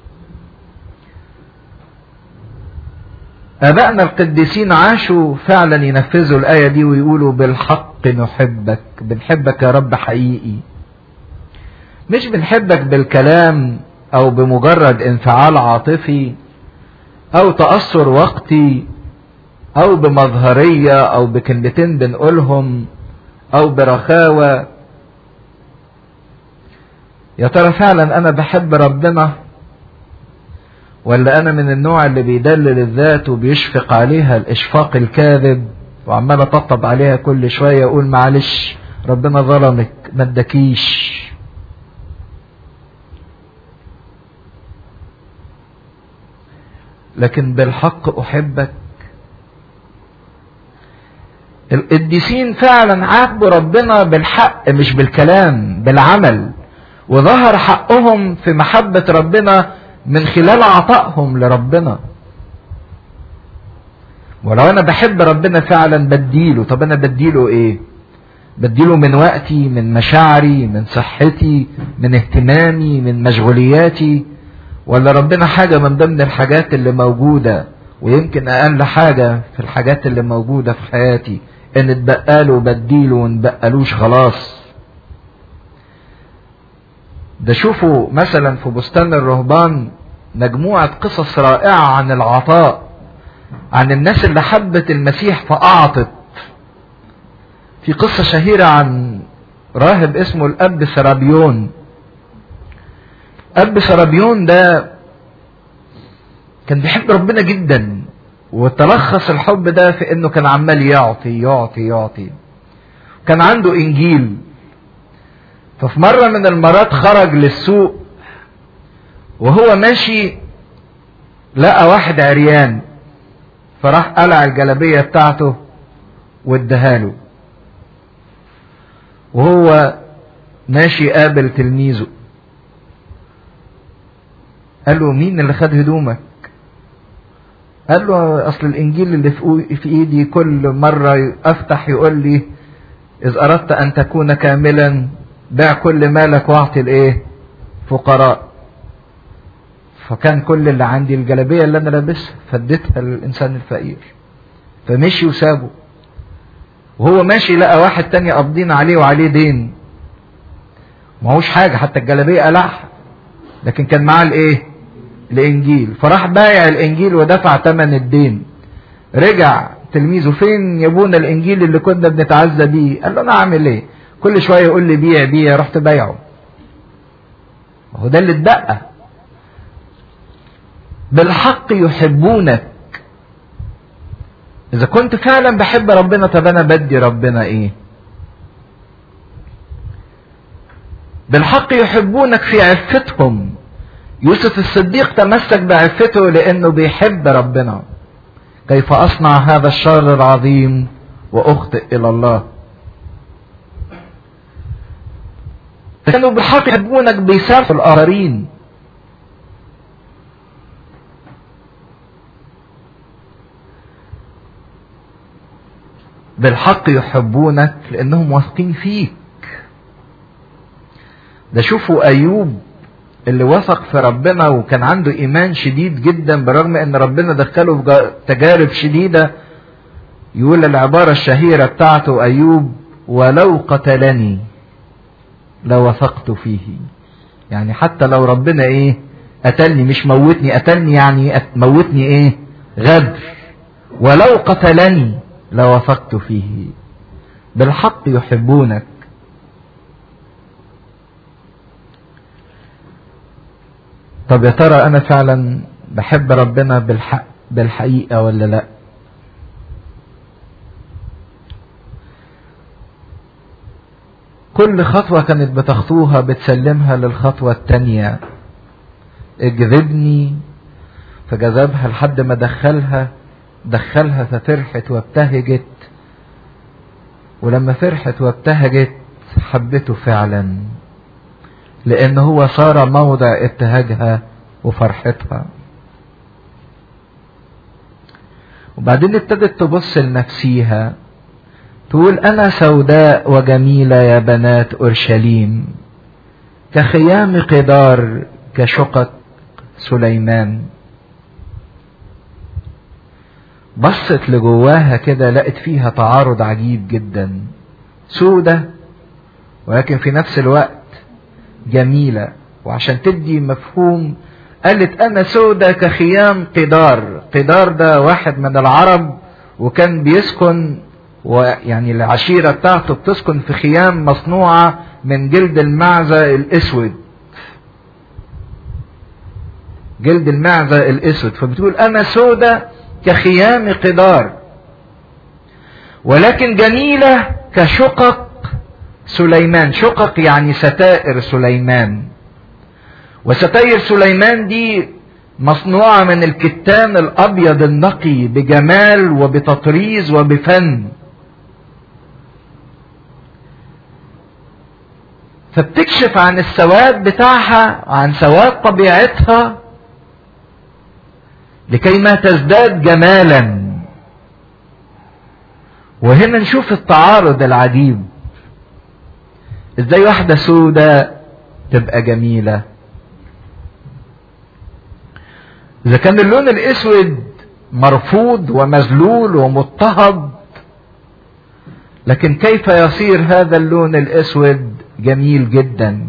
ابائنا القديسين عاشوا فعلا ينفذوا الايه دي ويقولوا بالحق نحبك بنحبك يا رب حقيقي مش بنحبك بالكلام او بمجرد انفعال عاطفي او تاثر وقتي او بمظهريه او بكلمتين بنقولهم او برخاوه يا ترى فعلا انا بحب ربنا ولا انا من النوع اللي بيدلل الذات وبيشفق عليها الاشفاق الكاذب وعمال اطبطب عليها كل شويه اقول معلش ربنا ظلمك ما ادكيش لكن بالحق احبك القديسين فعلا عاتبوا ربنا بالحق مش بالكلام بالعمل وظهر حقهم في محبة ربنا من خلال عطائهم لربنا ولو انا بحب ربنا فعلا بديله طب انا بديله ايه بديله من وقتي من مشاعري من صحتي من اهتمامي من مشغولياتي ولا ربنا حاجة من ضمن الحاجات اللي موجودة ويمكن اقل حاجة في الحاجات اللي موجودة في حياتي ان اتبقاله بديله ونبقالوش خلاص ده شوفوا مثلا في بستان الرهبان مجموعة قصص رائعة عن العطاء عن الناس اللي حبت المسيح فأعطت في قصة شهيرة عن راهب اسمه الأب سرابيون أب سرابيون ده كان بيحب ربنا جدا وتلخص الحب ده في انه كان عمال يعطي يعطي يعطي كان عنده انجيل ففي مرة من المرات خرج للسوق وهو ماشي لقى واحد عريان فراح قلع الجلابية بتاعته واداهاله وهو ماشي قابل تلميذه قال له مين اللي خد هدومك قال له اصل الانجيل اللي في ايدي كل مرة افتح يقول لي اذ اردت ان تكون كاملا بيع كل مالك واعطي الايه فقراء فكان كل اللي عندي الجلابية اللي انا لابسها فديتها للانسان الفقير فمشي وسابه وهو ماشي لقى واحد تاني قابضين عليه وعليه دين معهوش حاجة حتى الجلابية قلعها لكن كان معاه الايه الانجيل فراح بايع الانجيل ودفع ثمن الدين رجع تلميذه فين يا ابونا الانجيل اللي كنا بنتعزى بيه قال له انا اعمل ايه كل شويه يقول لي بيع بيع رحت بايعه هو ده اللي اتبقى بالحق يحبونك اذا كنت فعلا بحب ربنا طب انا بدي ربنا ايه بالحق يحبونك في عفتهم يوسف الصديق تمسك بعفته لانه بيحب ربنا كيف اصنع هذا الشر العظيم واخطئ الى الله كانوا بالحق يحبونك بيسامحوا الاخرين بالحق يحبونك لانهم واثقين فيك ده شوفوا ايوب اللي وثق في ربنا وكان عنده ايمان شديد جدا برغم ان ربنا دخله في تجارب شديده يقول العباره الشهيره بتاعته ايوب ولو قتلني لوثقت فيه يعني حتى لو ربنا ايه قتلني مش موتني قتلني يعني موتني ايه غدر ولو قتلني لوثقت فيه بالحق يحبونك طب يا ترى انا فعلا بحب ربنا بالحق بالحقيقه ولا لا كل خطوه كانت بتخطوها بتسلمها للخطوه التانيه اجذبني فجذبها لحد ما دخلها دخلها ففرحت وابتهجت ولما فرحت وابتهجت حبته فعلا لان هو صار موضع ابتهاجها وفرحتها وبعدين ابتدت تبص لنفسيها تقول انا سوداء وجميله يا بنات اورشليم كخيام قدار كشقق سليمان بصت لجواها كده لقت فيها تعارض عجيب جدا سودة ولكن في نفس الوقت جميلة وعشان تدي مفهوم قالت أنا سودة كخيام قدار قدار ده واحد من العرب وكان بيسكن ويعني العشيرة بتاعته بتسكن في خيام مصنوعة من جلد المعزة الأسود جلد المعزة الأسود فبتقول أنا سودة كخيام قدار ولكن جميلة كشقق سليمان شقق يعني ستائر سليمان وستائر سليمان دي مصنوعة من الكتان الأبيض النقي بجمال وبتطريز وبفن فبتكشف عن السواد بتاعها عن سواد طبيعتها لكي ما تزداد جمالا وهنا نشوف التعارض العجيب ازاي واحدة سوداء تبقى جميلة اذا كان اللون الاسود مرفوض ومذلول ومضطهد لكن كيف يصير هذا اللون الاسود جميل جدا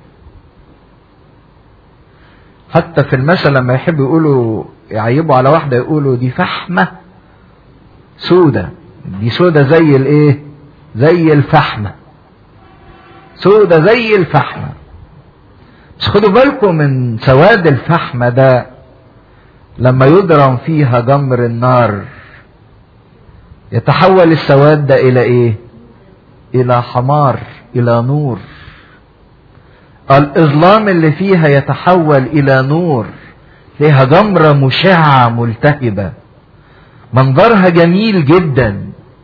حتى في المثل لما يحبوا يقولوا يعيبوا على واحدة يقولوا دي فحمة سودة دي سودة زي الايه زي الفحمة سودة زي الفحمة بس خدوا بالكم من سواد الفحمة ده لما يضرم فيها جمر النار يتحول السواد ده الى ايه الى حمار الى نور الاظلام اللي فيها يتحول الى نور فيها جمرة مشعة ملتهبة منظرها جميل جدا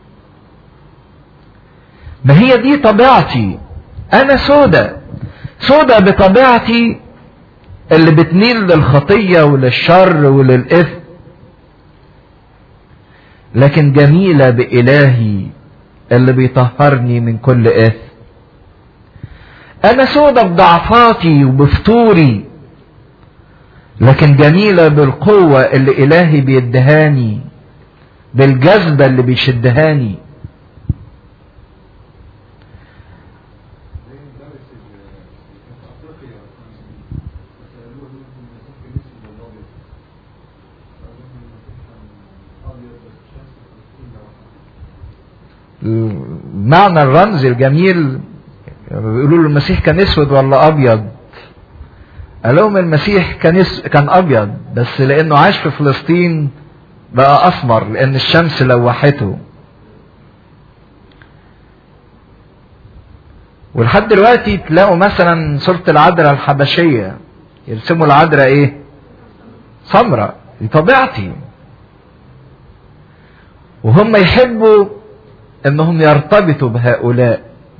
ما هي دي طبيعتي انا سودة سودة بطبيعتي اللي بتميل للخطية وللشر وللإثم لكن جميلة بإلهي اللي بيطهرني من كل إثم أنا سودة بضعفاتي وبفطوري لكن جميلة بالقوة اللي إلهي بيدهاني بالجذبة اللي بيشدهاني المعنى الرمزي الجميل بيقولوا له المسيح كان اسود ولا ابيض قال لهم المسيح كان يس... كان ابيض بس لانه عاش في فلسطين بقى اسمر لان الشمس لوحته ولحد دلوقتي تلاقوا مثلا صورة العذراء الحبشية يرسموا العذراء ايه سمراء دي طبيعتي وهم يحبوا انهم يرتبطوا بهؤلاء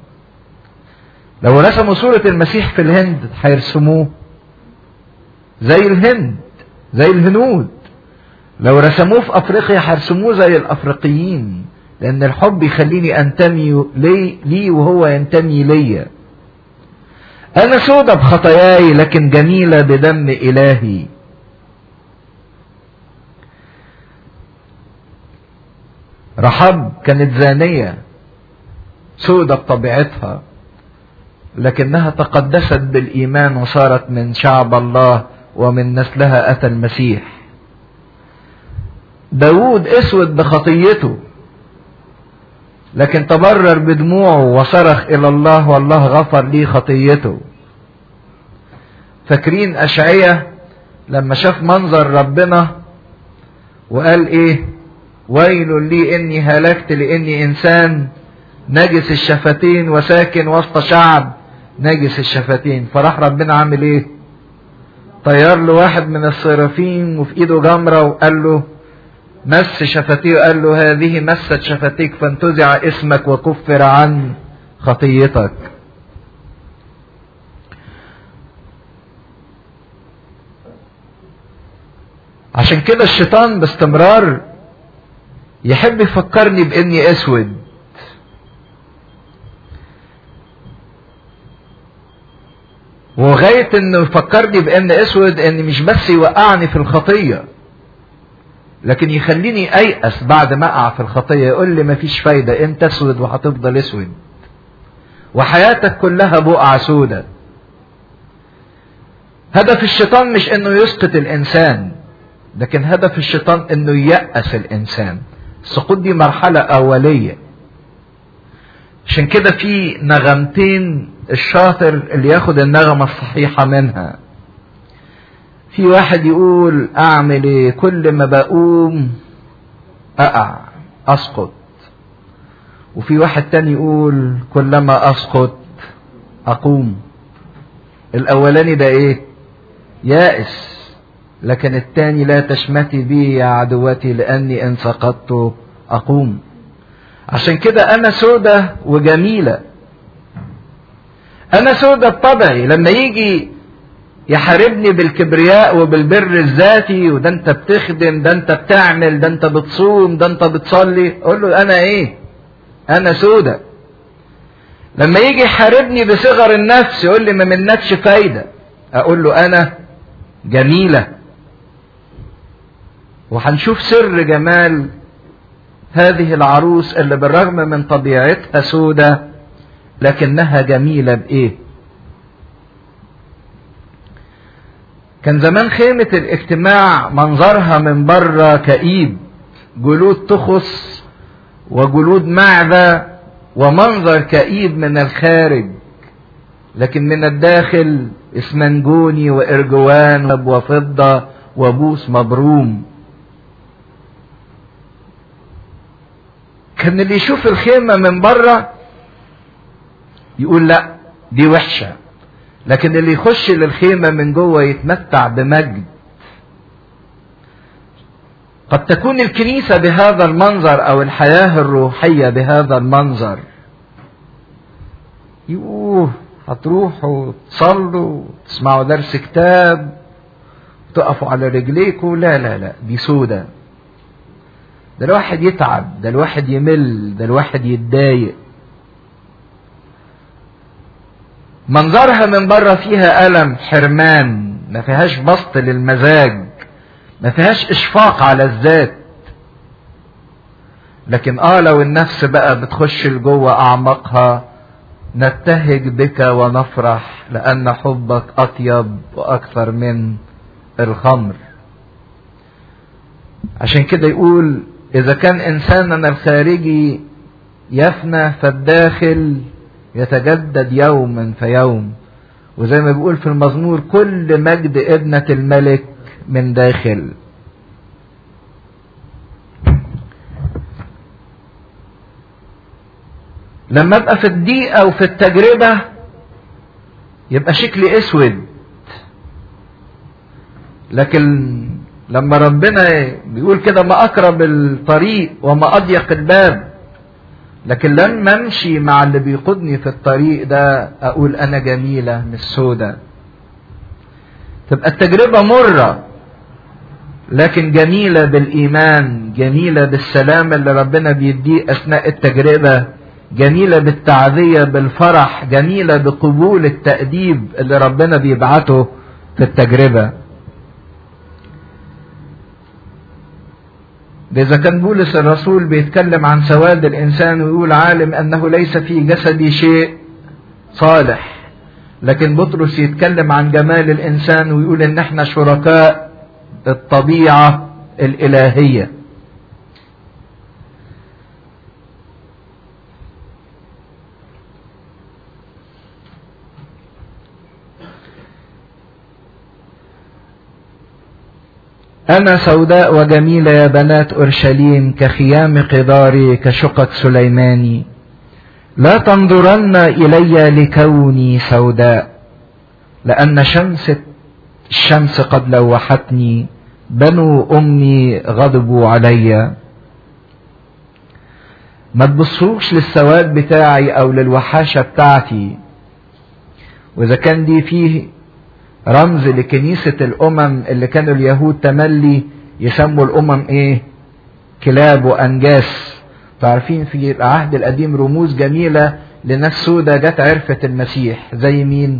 لو رسموا صورة المسيح في الهند هيرسموه زي الهند زي الهنود لو رسموه في افريقيا هيرسموه زي الافريقيين لان الحب يخليني انتمي لي, لي وهو ينتمي ليا انا سودة بخطاياي لكن جميلة بدم الهي رحب كانت زانية سودة بطبيعتها لكنها تقدست بالإيمان وصارت من شعب الله ومن نسلها أتى المسيح داود اسود بخطيته لكن تبرر بدموعه وصرخ إلى الله والله غفر لي خطيته فاكرين أشعية لما شاف منظر ربنا وقال إيه ويل لي إني هلكت لإني إنسان نجس الشفتين وساكن وسط شعب نجس الشفتين فراح ربنا عامل ايه طير له واحد من الصرافين وفي ايده جمرة وقال له مس شفتيه وقال له هذه مست شفتيك فانتزع اسمك وكفر عن خطيتك عشان كده الشيطان باستمرار يحب يفكرني باني اسود وغاية انه يفكرني بان اسود ان مش بس يوقعني في الخطية لكن يخليني ايأس بعد ما اقع في الخطية يقول لي مفيش فايدة انت اسود وهتفضل اسود وحياتك كلها بقعة سودة هدف الشيطان مش انه يسقط الانسان لكن هدف الشيطان انه ييأس الانسان السقوط دي مرحلة اولية عشان كده في نغمتين الشاطر اللي ياخد النغمة الصحيحة منها في واحد يقول اعمل ايه كل ما بقوم اقع اسقط وفي واحد تاني يقول كلما اسقط اقوم الاولاني ده ايه يائس لكن التاني لا تشمتي بي يا عدوتي لاني ان سقطت اقوم عشان كده انا سودة وجميلة انا سودة بطبعي لما يجي يحاربني بالكبرياء وبالبر الذاتي وده انت بتخدم ده انت بتعمل ده انت بتصوم ده انت بتصلي اقول له انا ايه انا سودة لما يجي يحاربني بصغر النفس يقول لي ما منكش فايدة اقول له انا جميلة وهنشوف سر جمال هذه العروس اللي بالرغم من طبيعتها سودة لكنها جميلة بإيه؟ كان زمان خيمة الاجتماع منظرها من بره كئيب جلود تخص وجلود معدة ومنظر كئيب من الخارج لكن من الداخل اسمنجوني وارجوان وفضة وبوس مبروم كان اللي يشوف الخيمة من بره يقول لا دي وحشة لكن اللي يخش للخيمة من جوه يتمتع بمجد قد تكون الكنيسة بهذا المنظر أو الحياة الروحية بهذا المنظر يوه هتروحوا تصلوا تسمعوا درس كتاب تقفوا على رجليكم لا لا لا دي سودة ده الواحد يتعب ده الواحد يمل ده الواحد يتضايق منظرها من بره فيها ألم حرمان ما فيهاش بسط للمزاج ما فيهاش إشفاق على الذات لكن اه لو النفس بقى بتخش لجوه أعماقها نبتهج بك ونفرح لأن حبك أطيب وأكثر من الخمر عشان كده يقول إذا كان إنساننا الخارجي يفنى فالداخل يتجدد يوما فيوم وزي ما بيقول في المزمور كل مجد ابنة الملك من داخل لما ابقى في الضيقة وفي التجربة يبقى شكلي اسود لكن لما ربنا بيقول كده ما اقرب الطريق وما اضيق الباب لكن لما امشي مع اللي بيقودني في الطريق ده اقول انا جميله مش سودة تبقى التجربه مره لكن جميله بالايمان جميله بالسلام اللي ربنا بيديه اثناء التجربه جميله بالتعزيه بالفرح جميله بقبول التاديب اللي ربنا بيبعته في التجربه إذا كان بولس الرسول بيتكلم عن سواد الإنسان ويقول عالم أنه ليس في جسدي شيء صالح لكن بطرس يتكلم عن جمال الإنسان ويقول إن إحنا شركاء الطبيعة الإلهية أنا سوداء وجميلة يا بنات أورشليم كخيام قداري كشقق سليماني لا تنظرن إلي لكوني سوداء لأن شمس الشمس قد لوحتني بنو أمي غضبوا علي ما تبصوش للسواد بتاعي أو للوحاشة بتاعتي وإذا كان دي فيه رمز لكنيسة الأمم اللي كانوا اليهود تملي يسموا الأمم إيه؟ كلاب وأنجاس. تعرفين في العهد القديم رموز جميلة لناس سودة جت عرفت المسيح زي مين؟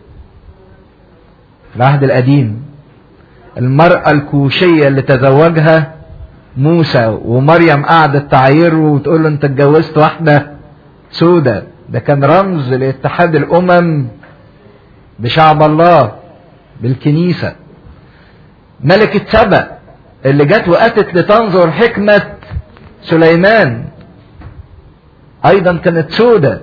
في العهد القديم المرأة الكوشية اللي تزوجها موسى ومريم قعدت تعايره وتقول له انت اتجوزت واحدة سودة ده كان رمز لاتحاد الأمم بشعب الله بالكنيسة ملكة سبأ اللي جت وأتت لتنظر حكمة سليمان أيضا كانت سودة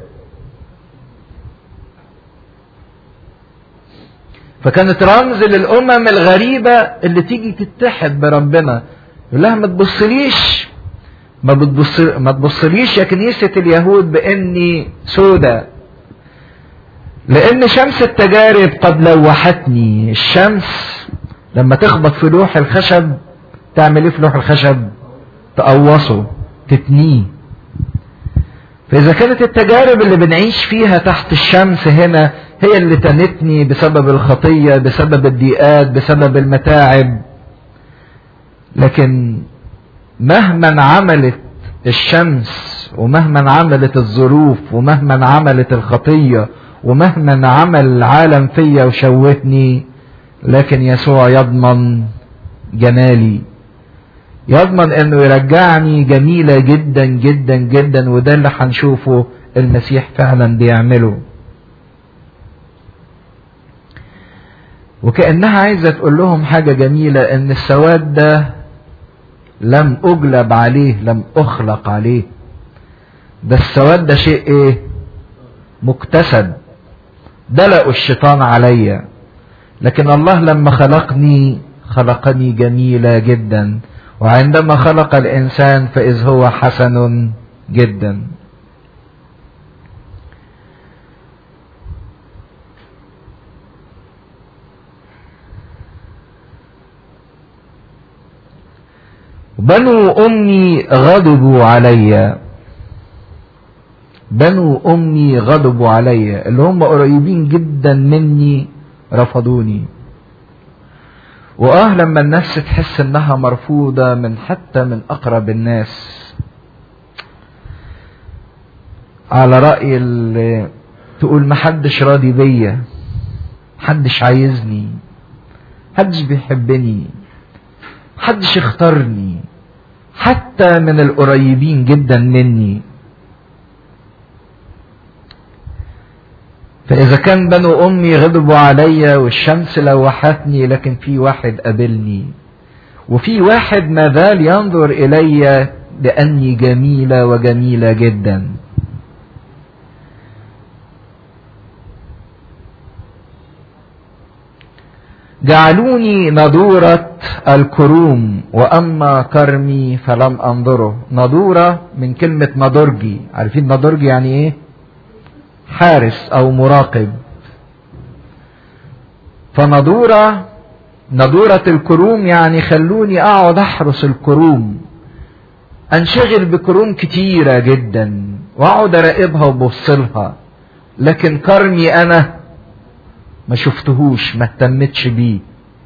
فكانت رمز للأمم الغريبة اللي تيجي تتحد بربنا يقول لها ما تبصليش ما بتبص ما تبصليش يا كنيسة اليهود بإني سودة لأن شمس التجارب قد لوحتني الشمس لما تخبط في لوح الخشب تعمل ايه في لوح الخشب تقوصه تتنيه فإذا كانت التجارب اللي بنعيش فيها تحت الشمس هنا هي اللي تنتني بسبب الخطية بسبب الضيقات بسبب المتاعب لكن مهما عملت الشمس ومهما عملت الظروف ومهما عملت الخطيه ومهما عمل العالم فيا وشوتني لكن يسوع يضمن جمالي يضمن انه يرجعني جميلة جدا جدا جدا وده اللي هنشوفه المسيح فعلا بيعمله وكأنها عايزة تقول لهم حاجة جميلة ان السواد ده لم اجلب عليه لم اخلق عليه ده السواد ده شيء ايه مكتسب دلقوا الشيطان عليا لكن الله لما خلقني خلقني جميلة جدا وعندما خلق الإنسان فإذ هو حسن جدا بنو أمي غضبوا علي بنو أمي غضبوا علي اللي هم قريبين جدا مني رفضوني وآه لما النفس تحس إنها مرفوضة من حتى من أقرب الناس على رأي اللي تقول محدش راضي بيا محدش عايزني محدش بيحبني محدش اختارني حتى من القريبين جدا مني فإذا كان بنو أمي غضبوا عليا والشمس لوحتني لكن في واحد قابلني وفي واحد ما زال ينظر إلي بأني جميلة وجميلة جدا جعلوني نضورة الكروم وأما كرمي فلم أنظره نضورة من كلمة نضرجي عارفين نضرجي يعني إيه حارس أو مراقب فنضورة ندورة الكروم يعني خلوني اقعد احرس الكروم انشغل بكروم كتيرة جدا واقعد اراقبها وبصلها لكن كرمي انا ما شفتهوش ما اهتمتش بيه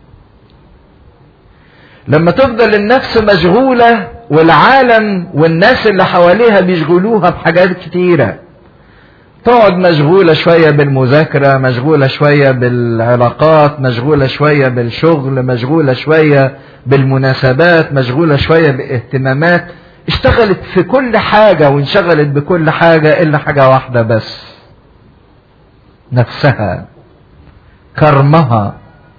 لما تفضل النفس مشغولة والعالم والناس اللي حواليها بيشغلوها بحاجات كتيرة تقعد مشغولة شوية بالمذاكرة مشغولة شوية بالعلاقات مشغولة شوية بالشغل مشغولة شوية بالمناسبات مشغولة شوية باهتمامات اشتغلت في كل حاجة وانشغلت بكل حاجة إلا حاجة واحدة بس نفسها كرمها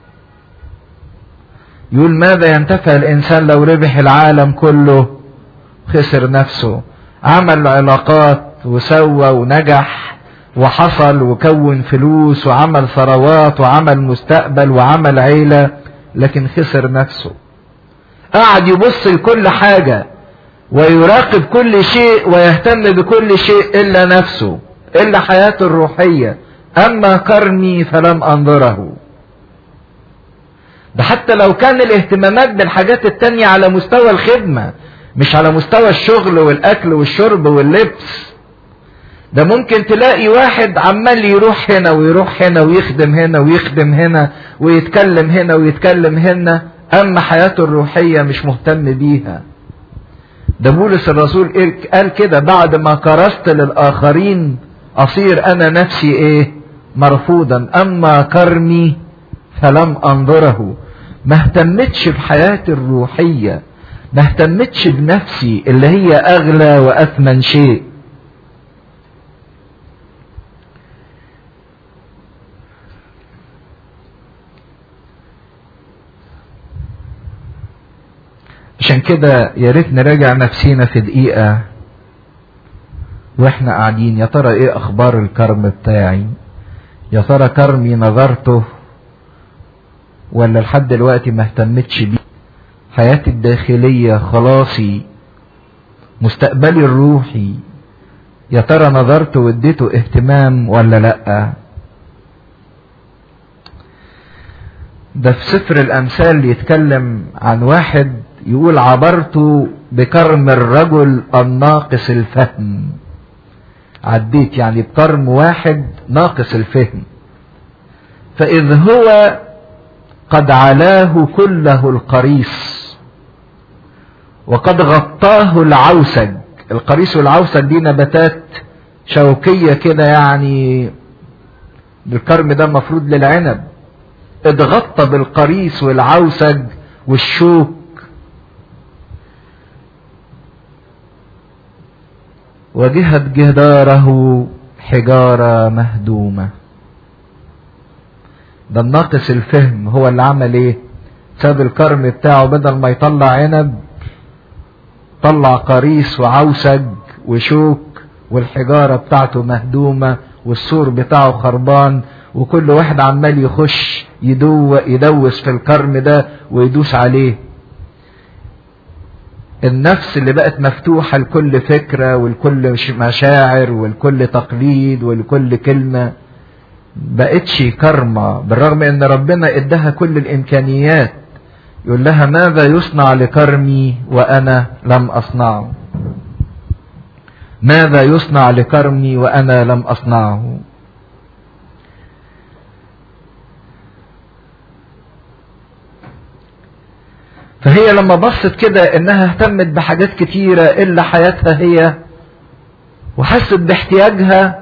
يقول ماذا ينتفع الإنسان لو ربح العالم كله خسر نفسه عمل علاقات وسوى ونجح وحصل وكون فلوس وعمل ثروات وعمل مستقبل وعمل عيلة لكن خسر نفسه قعد يبص لكل حاجة ويراقب كل شيء ويهتم بكل شيء إلا نفسه إلا حياته الروحية أما كرمي فلم أنظره ده حتى لو كان الاهتمامات بالحاجات التانية على مستوى الخدمة مش على مستوى الشغل والأكل والشرب واللبس ده ممكن تلاقي واحد عمال يروح هنا ويروح هنا ويخدم هنا ويخدم هنا ويتكلم هنا ويتكلم هنا أما حياته الروحية مش مهتم بيها ده بولس الرسول قال كده بعد ما كرست للآخرين أصير أنا نفسي إيه مرفوضا أما كرمي فلم أنظره ما اهتمتش بحياتي الروحية ما اهتمتش بنفسي اللي هي أغلى وأثمن شيء عشان كده يا ريت نراجع نفسينا في دقيقة واحنا قاعدين يا ترى ايه اخبار الكرم بتاعي يا ترى كرمي نظرته ولا لحد دلوقتي ما اهتمتش بيه حياتي الداخلية خلاصي مستقبلي الروحي يا ترى نظرت واديته اهتمام ولا لأ ده في سفر الأمثال يتكلم عن واحد يقول عبرت بكرم الرجل الناقص الفهم عديت يعني بكرم واحد ناقص الفهم فإذ هو قد علاه كله القريص وقد غطاه العوسج القريص والعوسج دي نباتات شوكية كده يعني الكرم ده مفروض للعنب اتغطى بالقريص والعوسج والشوك وجهت جداره حجارة مهدومة ده الناقص الفهم هو اللي عمل ايه ساب الكرم بتاعه بدل ما يطلع عنب طلع قريص وعوسج وشوك والحجارة بتاعته مهدومة والسور بتاعه خربان وكل واحد عمال يخش يدو يدوس في الكرم ده ويدوس عليه النفس اللي بقت مفتوحة لكل فكرة ولكل مشاعر ولكل تقليد ولكل كلمة بقتش كرمة بالرغم ان ربنا ادها كل الامكانيات يقول لها ماذا يصنع لكرمي وانا لم اصنعه ماذا يصنع لكرمي وانا لم اصنعه فهي لما بصت كده انها اهتمت بحاجات كتيرة الا حياتها هي وحست باحتياجها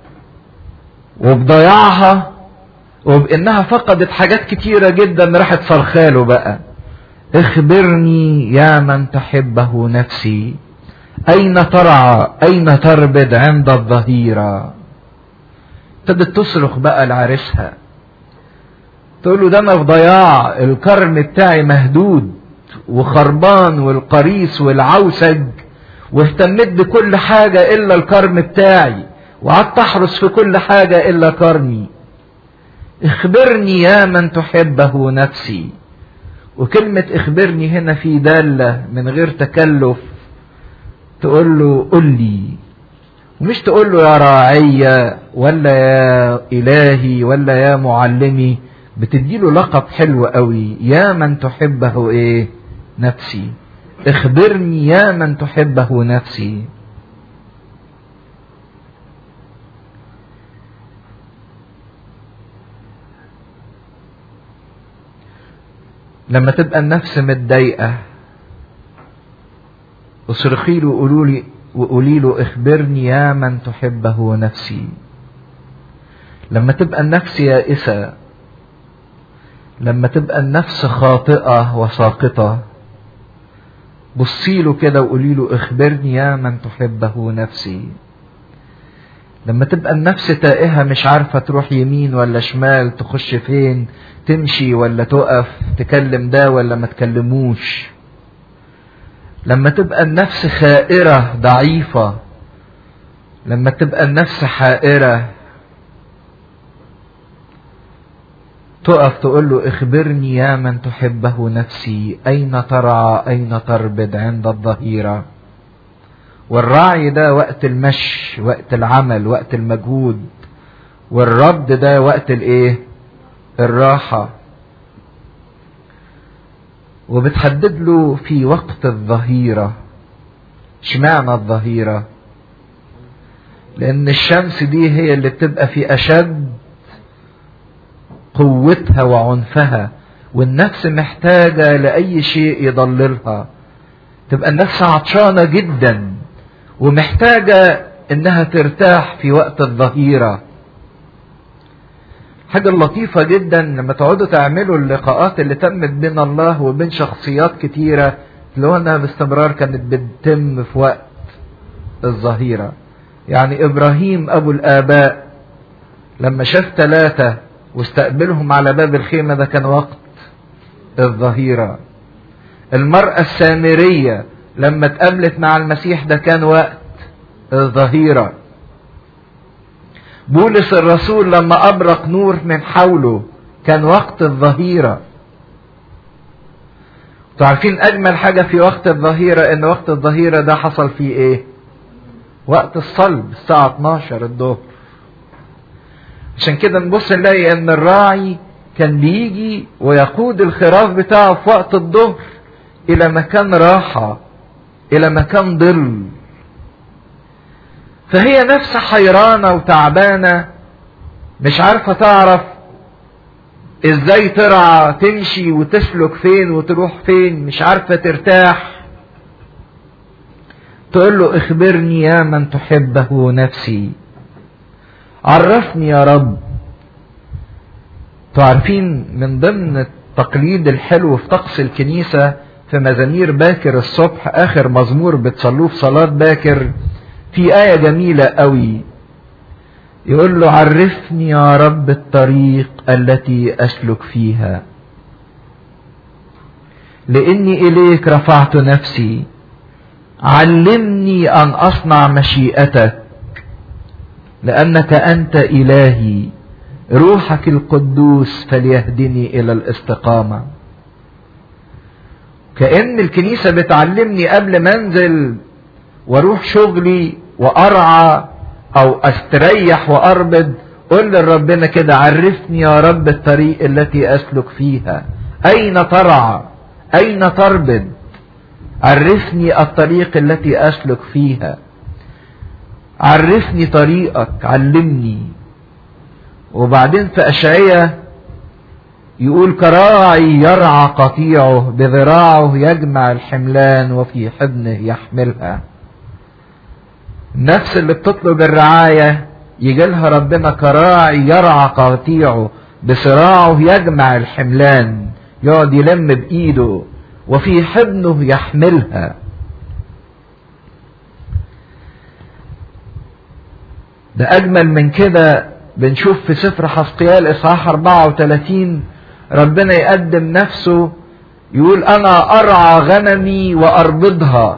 وبضياعها وبانها فقدت حاجات كتيرة جدا راحت صرخاله بقى اخبرني يا من تحبه نفسي اين ترعى اين تربد عند الظهيرة ابتدت تصرخ بقى لعرسها تقول له ده انا في ضياع الكرم بتاعي مهدود وخربان والقريص والعوسج واهتميت بكل حاجة الا الكرم بتاعي وقعدت احرس في كل حاجة الا كرمي اخبرني يا من تحبه نفسي وكلمة اخبرني هنا في دالة من غير تكلف تقول له قل لي ومش تقول له يا راعية ولا يا إلهي ولا يا معلمي بتديله لقب حلو قوي يا من تحبه ايه نفسي اخبرني يا من تحبه نفسي لما تبقى النفس متضايقة اصرخي له قولوا لي وقولي له اخبرني يا من تحبه نفسي لما تبقى النفس يائسة لما تبقى النفس خاطئة وساقطة بصي له كده وقولي له اخبرني يا من تحبه نفسي لما تبقى النفس تائهة مش عارفة تروح يمين ولا شمال تخش فين تمشي ولا تقف تكلم ده ولا ما تكلموش لما تبقى النفس خائرة ضعيفة لما تبقى النفس حائرة تقف تقول له اخبرني يا من تحبه نفسي اين ترعى اين تربد عند الظهيره والرعي ده وقت المشي وقت العمل وقت المجهود والرد ده وقت الايه الراحة وبتحدد له في وقت الظهيرة اشمعنى الظهيرة لان الشمس دي هي اللي بتبقى في اشد قوتها وعنفها والنفس محتاجة لأي شيء يضللها تبقى النفس عطشانة جدا ومحتاجة انها ترتاح في وقت الظهيرة حاجة لطيفة جدا لما تقعدوا تعملوا اللقاءات اللي تمت بين الله وبين شخصيات كتيرة اللي انها باستمرار كانت بتتم في وقت الظهيرة يعني ابراهيم ابو الاباء لما شاف ثلاثة واستقبلهم على باب الخيمة ده كان وقت الظهيرة المرأة السامرية لما اتقابلت مع المسيح ده كان وقت الظهيرة بولس الرسول لما أبرق نور من حوله كان وقت الظهيرة تعرفين أجمل حاجة في وقت الظهيرة إن وقت الظهيرة ده حصل فيه إيه؟ وقت الصلب الساعة 12 الظهر عشان كده نبص نلاقي إن الراعي كان بيجي ويقود الخراف بتاعه في وقت الظهر إلى مكان راحة الى مكان ظل فهي نفس حيرانه وتعبانه مش عارفه تعرف ازاي ترعى تمشي وتسلك فين وتروح فين مش عارفه ترتاح تقول له اخبرني يا من تحبه نفسي عرفني يا رب تعرفين من ضمن التقليد الحلو في طقس الكنيسه في مزامير باكر الصبح اخر مزمور بتصلوه في صلاة باكر في آية جميلة قوي يقول له عرفني يا رب الطريق التي أسلك فيها لإني إليك رفعت نفسي علمني أن أصنع مشيئتك لأنك أنت إلهي روحك القدوس فليهدني إلى الاستقامة كأن الكنيسة بتعلمني قبل ما انزل واروح شغلي وارعى او استريح واربد قل لربنا كده عرفني يا رب الطريق التي اسلك فيها اين ترعى اين تربد عرفني الطريق التي اسلك فيها عرفني طريقك علمني وبعدين في اشعياء يقول كراعي يرعى قطيعه بذراعه يجمع الحملان وفي حضنه يحملها النفس اللي بتطلب الرعاية يجي لها ربنا كراعي يرعى قطيعه بصراعه يجمع الحملان يقعد يلم بإيده وفي حضنه يحملها ده أجمل من كده بنشوف في سفر حسقيال إصحاح 34 ربنا يقدم نفسه يقول انا ارعى غنمي واربضها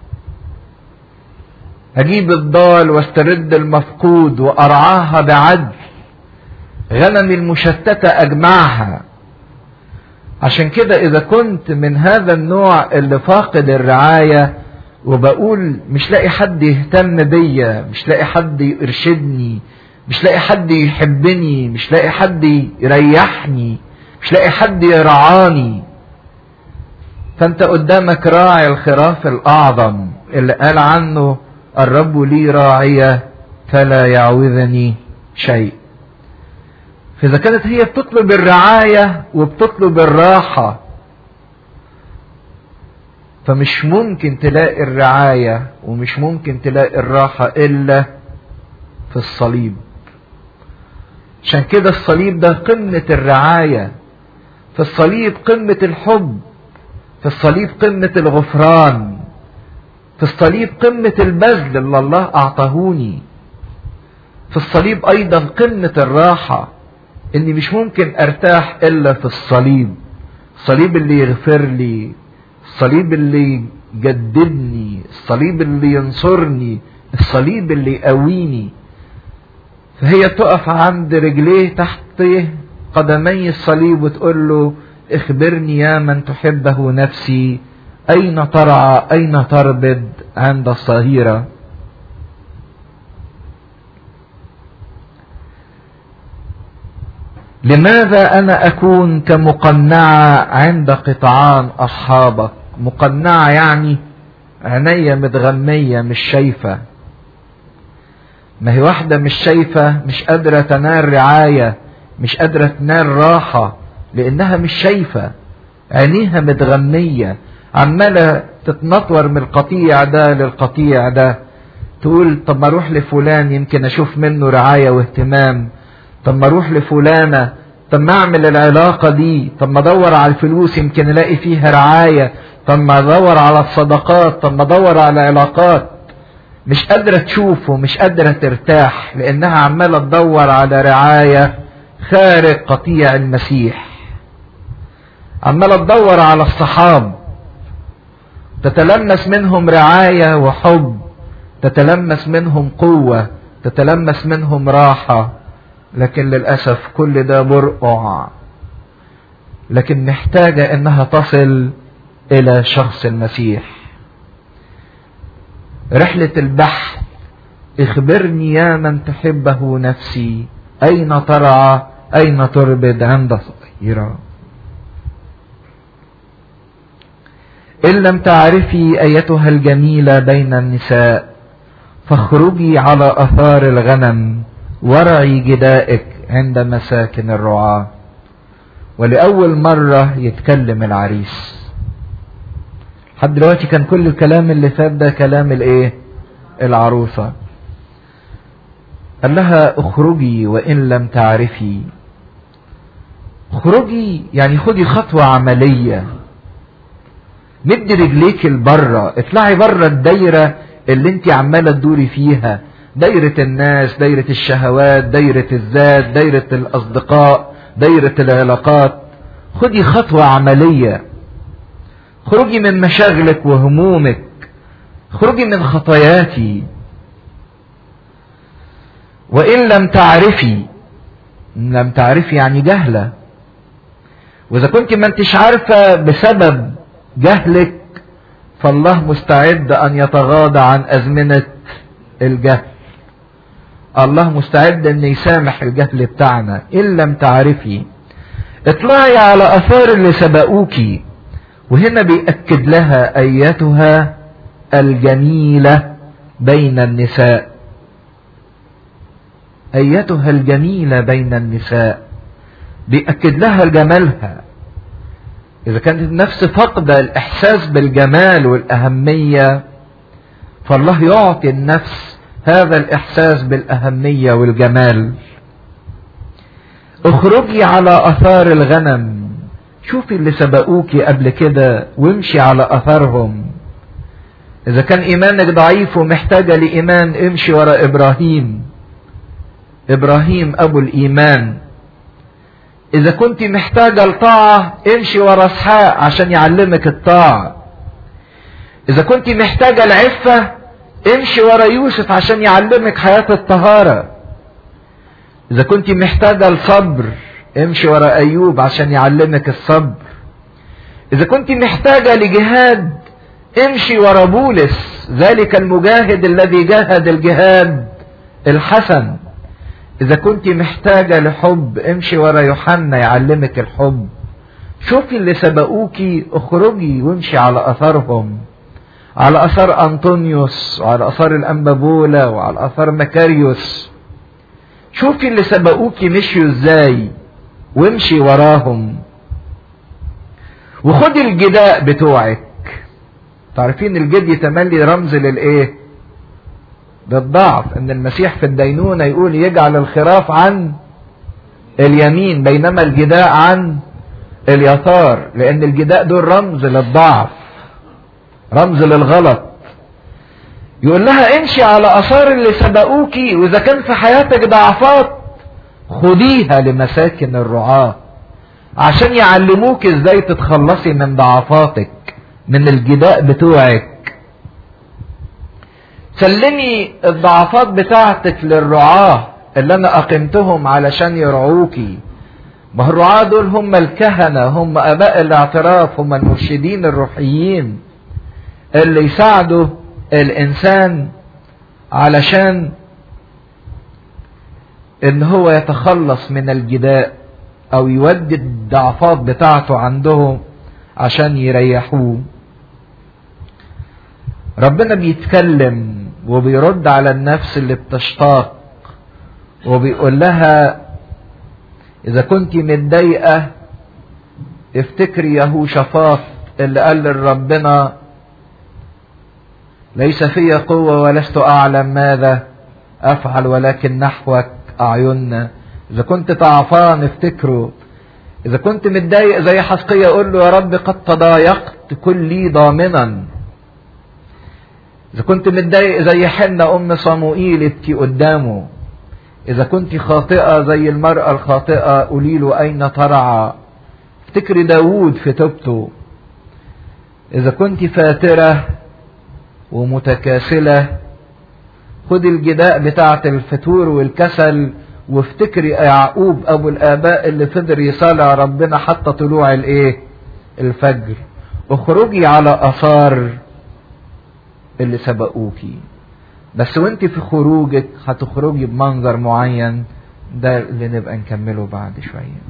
اجيب الضال واسترد المفقود وارعاها بعدل غنمي المشتتة اجمعها عشان كده اذا كنت من هذا النوع اللي فاقد الرعاية وبقول مش لاقي حد يهتم بيا مش لاقي حد يرشدني مش لاقي حد يحبني مش لاقي حد يريحني مش لاقي حد يرعاني فانت قدامك راعي الخراف الاعظم اللي قال عنه الرب لي راعية فلا يعوذني شيء فاذا كانت هي بتطلب الرعاية وبتطلب الراحة فمش ممكن تلاقي الرعاية ومش ممكن تلاقي الراحة إلا في الصليب عشان كده الصليب ده قمة الرعاية في الصليب قمة الحب في الصليب قمة الغفران في الصليب قمة البذل اللي الله أعطاهوني في الصليب أيضا قمة الراحة إني مش ممكن أرتاح إلا في الصليب الصليب اللي يغفر لي الصليب اللي يجددني الصليب اللي ينصرني الصليب اللي يقويني فهي تقف عند رجليه تحت قدمي الصليب وتقول له اخبرني يا من تحبه نفسي اين ترعى اين تربد عند الصهيرة لماذا انا اكون كمقنعة عند قطعان اصحابك مقنعة يعني عينيا متغمية مش شايفة ما هي واحدة مش شايفة مش قادرة تنال رعاية مش قادرة تنال راحة لأنها مش شايفة عينيها متغمية عمالة تتنطور من القطيع ده للقطيع ده تقول طب ما اروح لفلان يمكن اشوف منه رعاية واهتمام طب ما اروح لفلانة طب ما اعمل العلاقة دي طب ما ادور على الفلوس يمكن الاقي فيها رعاية طب ما ادور على الصدقات طب ما ادور على علاقات مش قادرة تشوف ومش قادرة ترتاح لانها عمالة تدور على رعاية خارج قطيع المسيح عمالة تدور على الصحاب تتلمس منهم رعاية وحب تتلمس منهم قوة تتلمس منهم راحة لكن للأسف كل ده برقع لكن محتاجة انها تصل الى شخص المسيح رحلة البحث اخبرني يا من تحبه نفسي اين ترعى اين تربد عند صغيرة ان لم تعرفي ايتها الجميلة بين النساء فاخرجي على اثار الغنم ورعي جدائك عند مساكن الرعاة ولأول مرة يتكلم العريس لحد دلوقتي كان كل الكلام اللي فات ده كلام الايه العروسة قال لها اخرجي وان لم تعرفي اخرجي يعني خدي خطوة عملية مدي رجليك لبره اطلعي بره الدايرة اللي انت عمالة تدوري فيها دايرة الناس دايرة الشهوات دايرة الذات دايرة الأصدقاء دايرة العلاقات خدي خطوة عملية خرجي من مشاغلك وهمومك خرجي من خطاياك وإن لم تعرفي إن لم تعرفي يعني جهلة وإذا كنت ما انتش عارفة بسبب جهلك فالله مستعد أن يتغاضى عن أزمنة الجهل الله مستعد ان يسامح الجهل بتاعنا ان لم تعرفي اطلعي على اثار اللي سبقوكي وهنا بيأكد لها ايتها الجميلة بين النساء ايتها الجميلة بين النساء بيأكد لها جمالها اذا كانت النفس فاقدة الاحساس بالجمال والاهمية فالله يعطي النفس هذا الاحساس بالاهميه والجمال اخرجي على اثار الغنم شوفي اللي سبقوكي قبل كده وامشي على اثارهم اذا كان ايمانك ضعيف ومحتاجه لايمان امشي ورا ابراهيم ابراهيم ابو الايمان اذا كنت محتاجه لطاعه امشي ورا اسحاق عشان يعلمك الطاعه اذا كنت محتاجه لعفه امشي ورا يوسف عشان يعلمك حياة الطهارة اذا كنت محتاجة لصبر امشي ورا ايوب عشان يعلمك الصبر اذا كنت محتاجة لجهاد امشي ورا بولس ذلك المجاهد الذي جاهد الجهاد الحسن اذا كنت محتاجة لحب امشي ورا يوحنا يعلمك الحب شوفي اللي سبقوكي اخرجي وامشي على اثارهم على اثار انطونيوس وعلى اثار الانبابولا وعلى اثار مكاريوس شوفي اللي سبقوكي مشيوا ازاي وامشي وراهم وخدي الجداء بتوعك تعرفين الجدي تملي رمز للايه للضعف ان المسيح في الدينونة يقول يجعل الخراف عن اليمين بينما الجداء عن اليسار لان الجداء دول رمز للضعف رمز للغلط يقول لها امشي على اثار اللي سبقوكي واذا كان في حياتك ضعفات خديها لمساكن الرعاة عشان يعلموك ازاي تتخلصي من ضعفاتك من الجداء بتوعك سلمي الضعفات بتاعتك للرعاة اللي انا اقمتهم علشان يرعوكي ما الرعاة دول هم الكهنة هم اباء الاعتراف هم المرشدين الروحيين اللي يساعدوا الانسان علشان ان هو يتخلص من الجداء او يودي الضعفات بتاعته عندهم عشان يريحوه ربنا بيتكلم وبيرد على النفس اللي بتشتاق وبيقول لها اذا كنت متضايقه افتكري يهوشافاط اللي قال لربنا ليس في قوة ولست أعلم ماذا أفعل ولكن نحوك أعيننا إذا كنت ضعفان افتكره إذا كنت متضايق زي حسقية قول له يا رب قد تضايقت كلي ضامنا إذا كنت متضايق زي حنة أم صموئيل ابكي قدامه إذا كنت خاطئة زي المرأة الخاطئة قولي له أين ترعى افتكري داوود في توبته إذا كنت فاترة ومتكاسلة خدي الجداء بتاعة الفتور والكسل وافتكري يعقوب ابو الاباء اللي فضل يصالع ربنا حتى طلوع الايه الفجر اخرجي على اثار اللي سبقوكي بس وانت في خروجك هتخرجي بمنظر معين ده اللي نبقى نكمله بعد شوية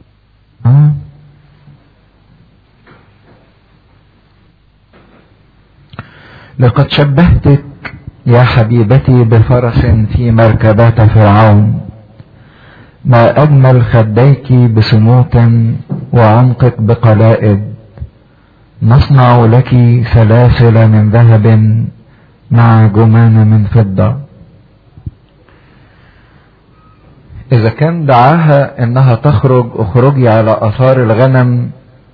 لقد شبهتك يا حبيبتي بفرس في مركبات فرعون ما أجمل خديك بسموط وعنقك بقلائد نصنع لك سلاسل من ذهب مع جمان من فضة إذا كان دعاها إنها تخرج اخرجي على آثار الغنم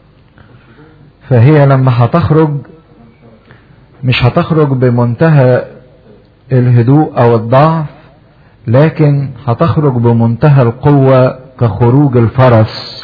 فهي لما هتخرج مش هتخرج بمنتهى الهدوء أو الضعف لكن هتخرج بمنتهى القوة كخروج الفرس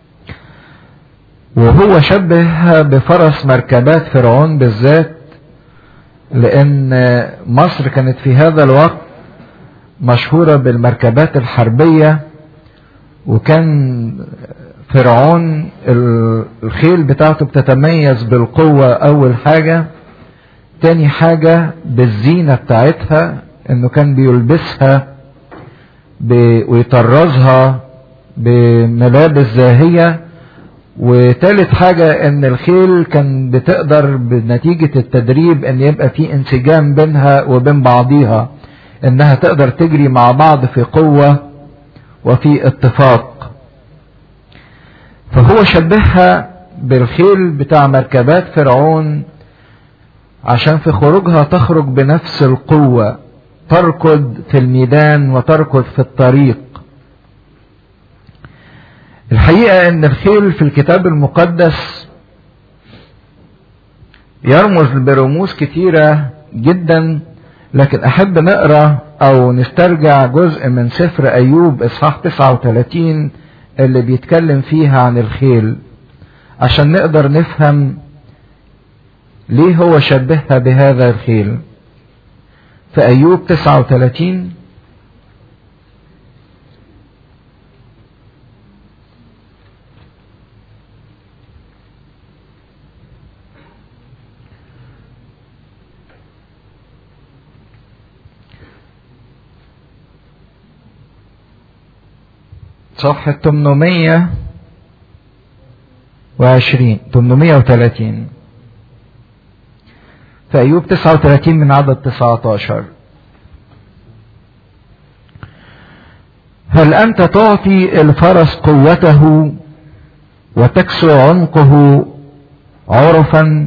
وهو شبهها بفرس مركبات فرعون بالذات لأن مصر كانت في هذا الوقت مشهورة بالمركبات الحربية وكان فرعون الخيل بتاعته بتتميز بالقوة أول حاجة تاني حاجة بالزينة بتاعتها انه كان بيلبسها ب... ويطرزها بملابس زاهية وتالت حاجة ان الخيل كان بتقدر بنتيجة التدريب ان يبقى في انسجام بينها وبين بعضيها انها تقدر تجري مع بعض في قوة وفي اتفاق فهو شبهها بالخيل بتاع مركبات فرعون عشان في خروجها تخرج بنفس القوة تركض في الميدان وتركض في الطريق الحقيقة ان الخيل في الكتاب المقدس يرمز برموز كتيرة جدا لكن احب نقرا او نسترجع جزء من سفر ايوب اصحاح 39 اللي بيتكلم فيها عن الخيل عشان نقدر نفهم ليه هو شبهها بهذا الخيل في أيوب 39 صفحة 820 830 في أيوب 39 من عدد 19 هل أنت تعطي الفرس قوته وتكسو عنقه عرفا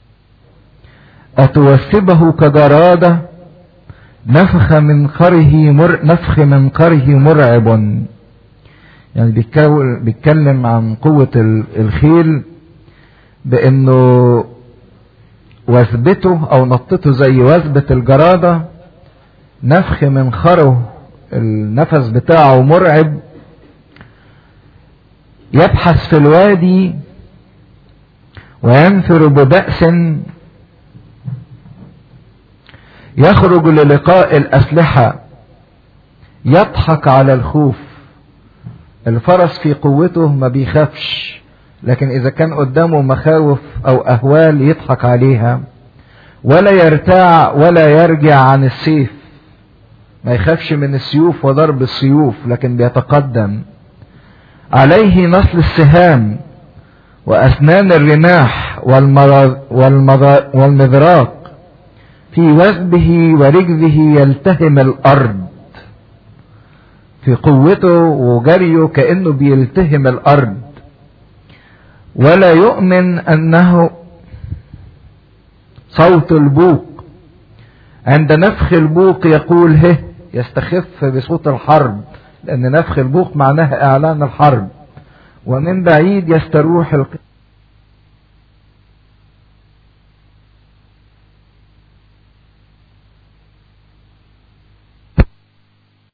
أتوثبه كجرادة نفخ من قره مر نفخ من قره مرعب يعني بيتكلم عن قوة الخيل بانه وثبته او نطته زي وثبة الجرادة نفخ من خره النفس بتاعه مرعب يبحث في الوادي وينفر ببأس يخرج للقاء الأسلحة يضحك على الخوف الفرس في قوته ما بيخافش لكن إذا كان قدامه مخاوف أو أهوال يضحك عليها ولا يرتاع ولا يرجع عن السيف ما يخافش من السيوف وضرب السيوف لكن بيتقدم عليه نصل السهام وأسنان الرماح والمذراق في وثبه ورجله يلتهم الأرض في قوته وجريه كأنه بيلتهم الأرض ولا يؤمن أنه صوت البوق عند نفخ البوق يقول هه يستخف بصوت الحرب لأن نفخ البوق معناها إعلان الحرب ومن بعيد يستروح القتال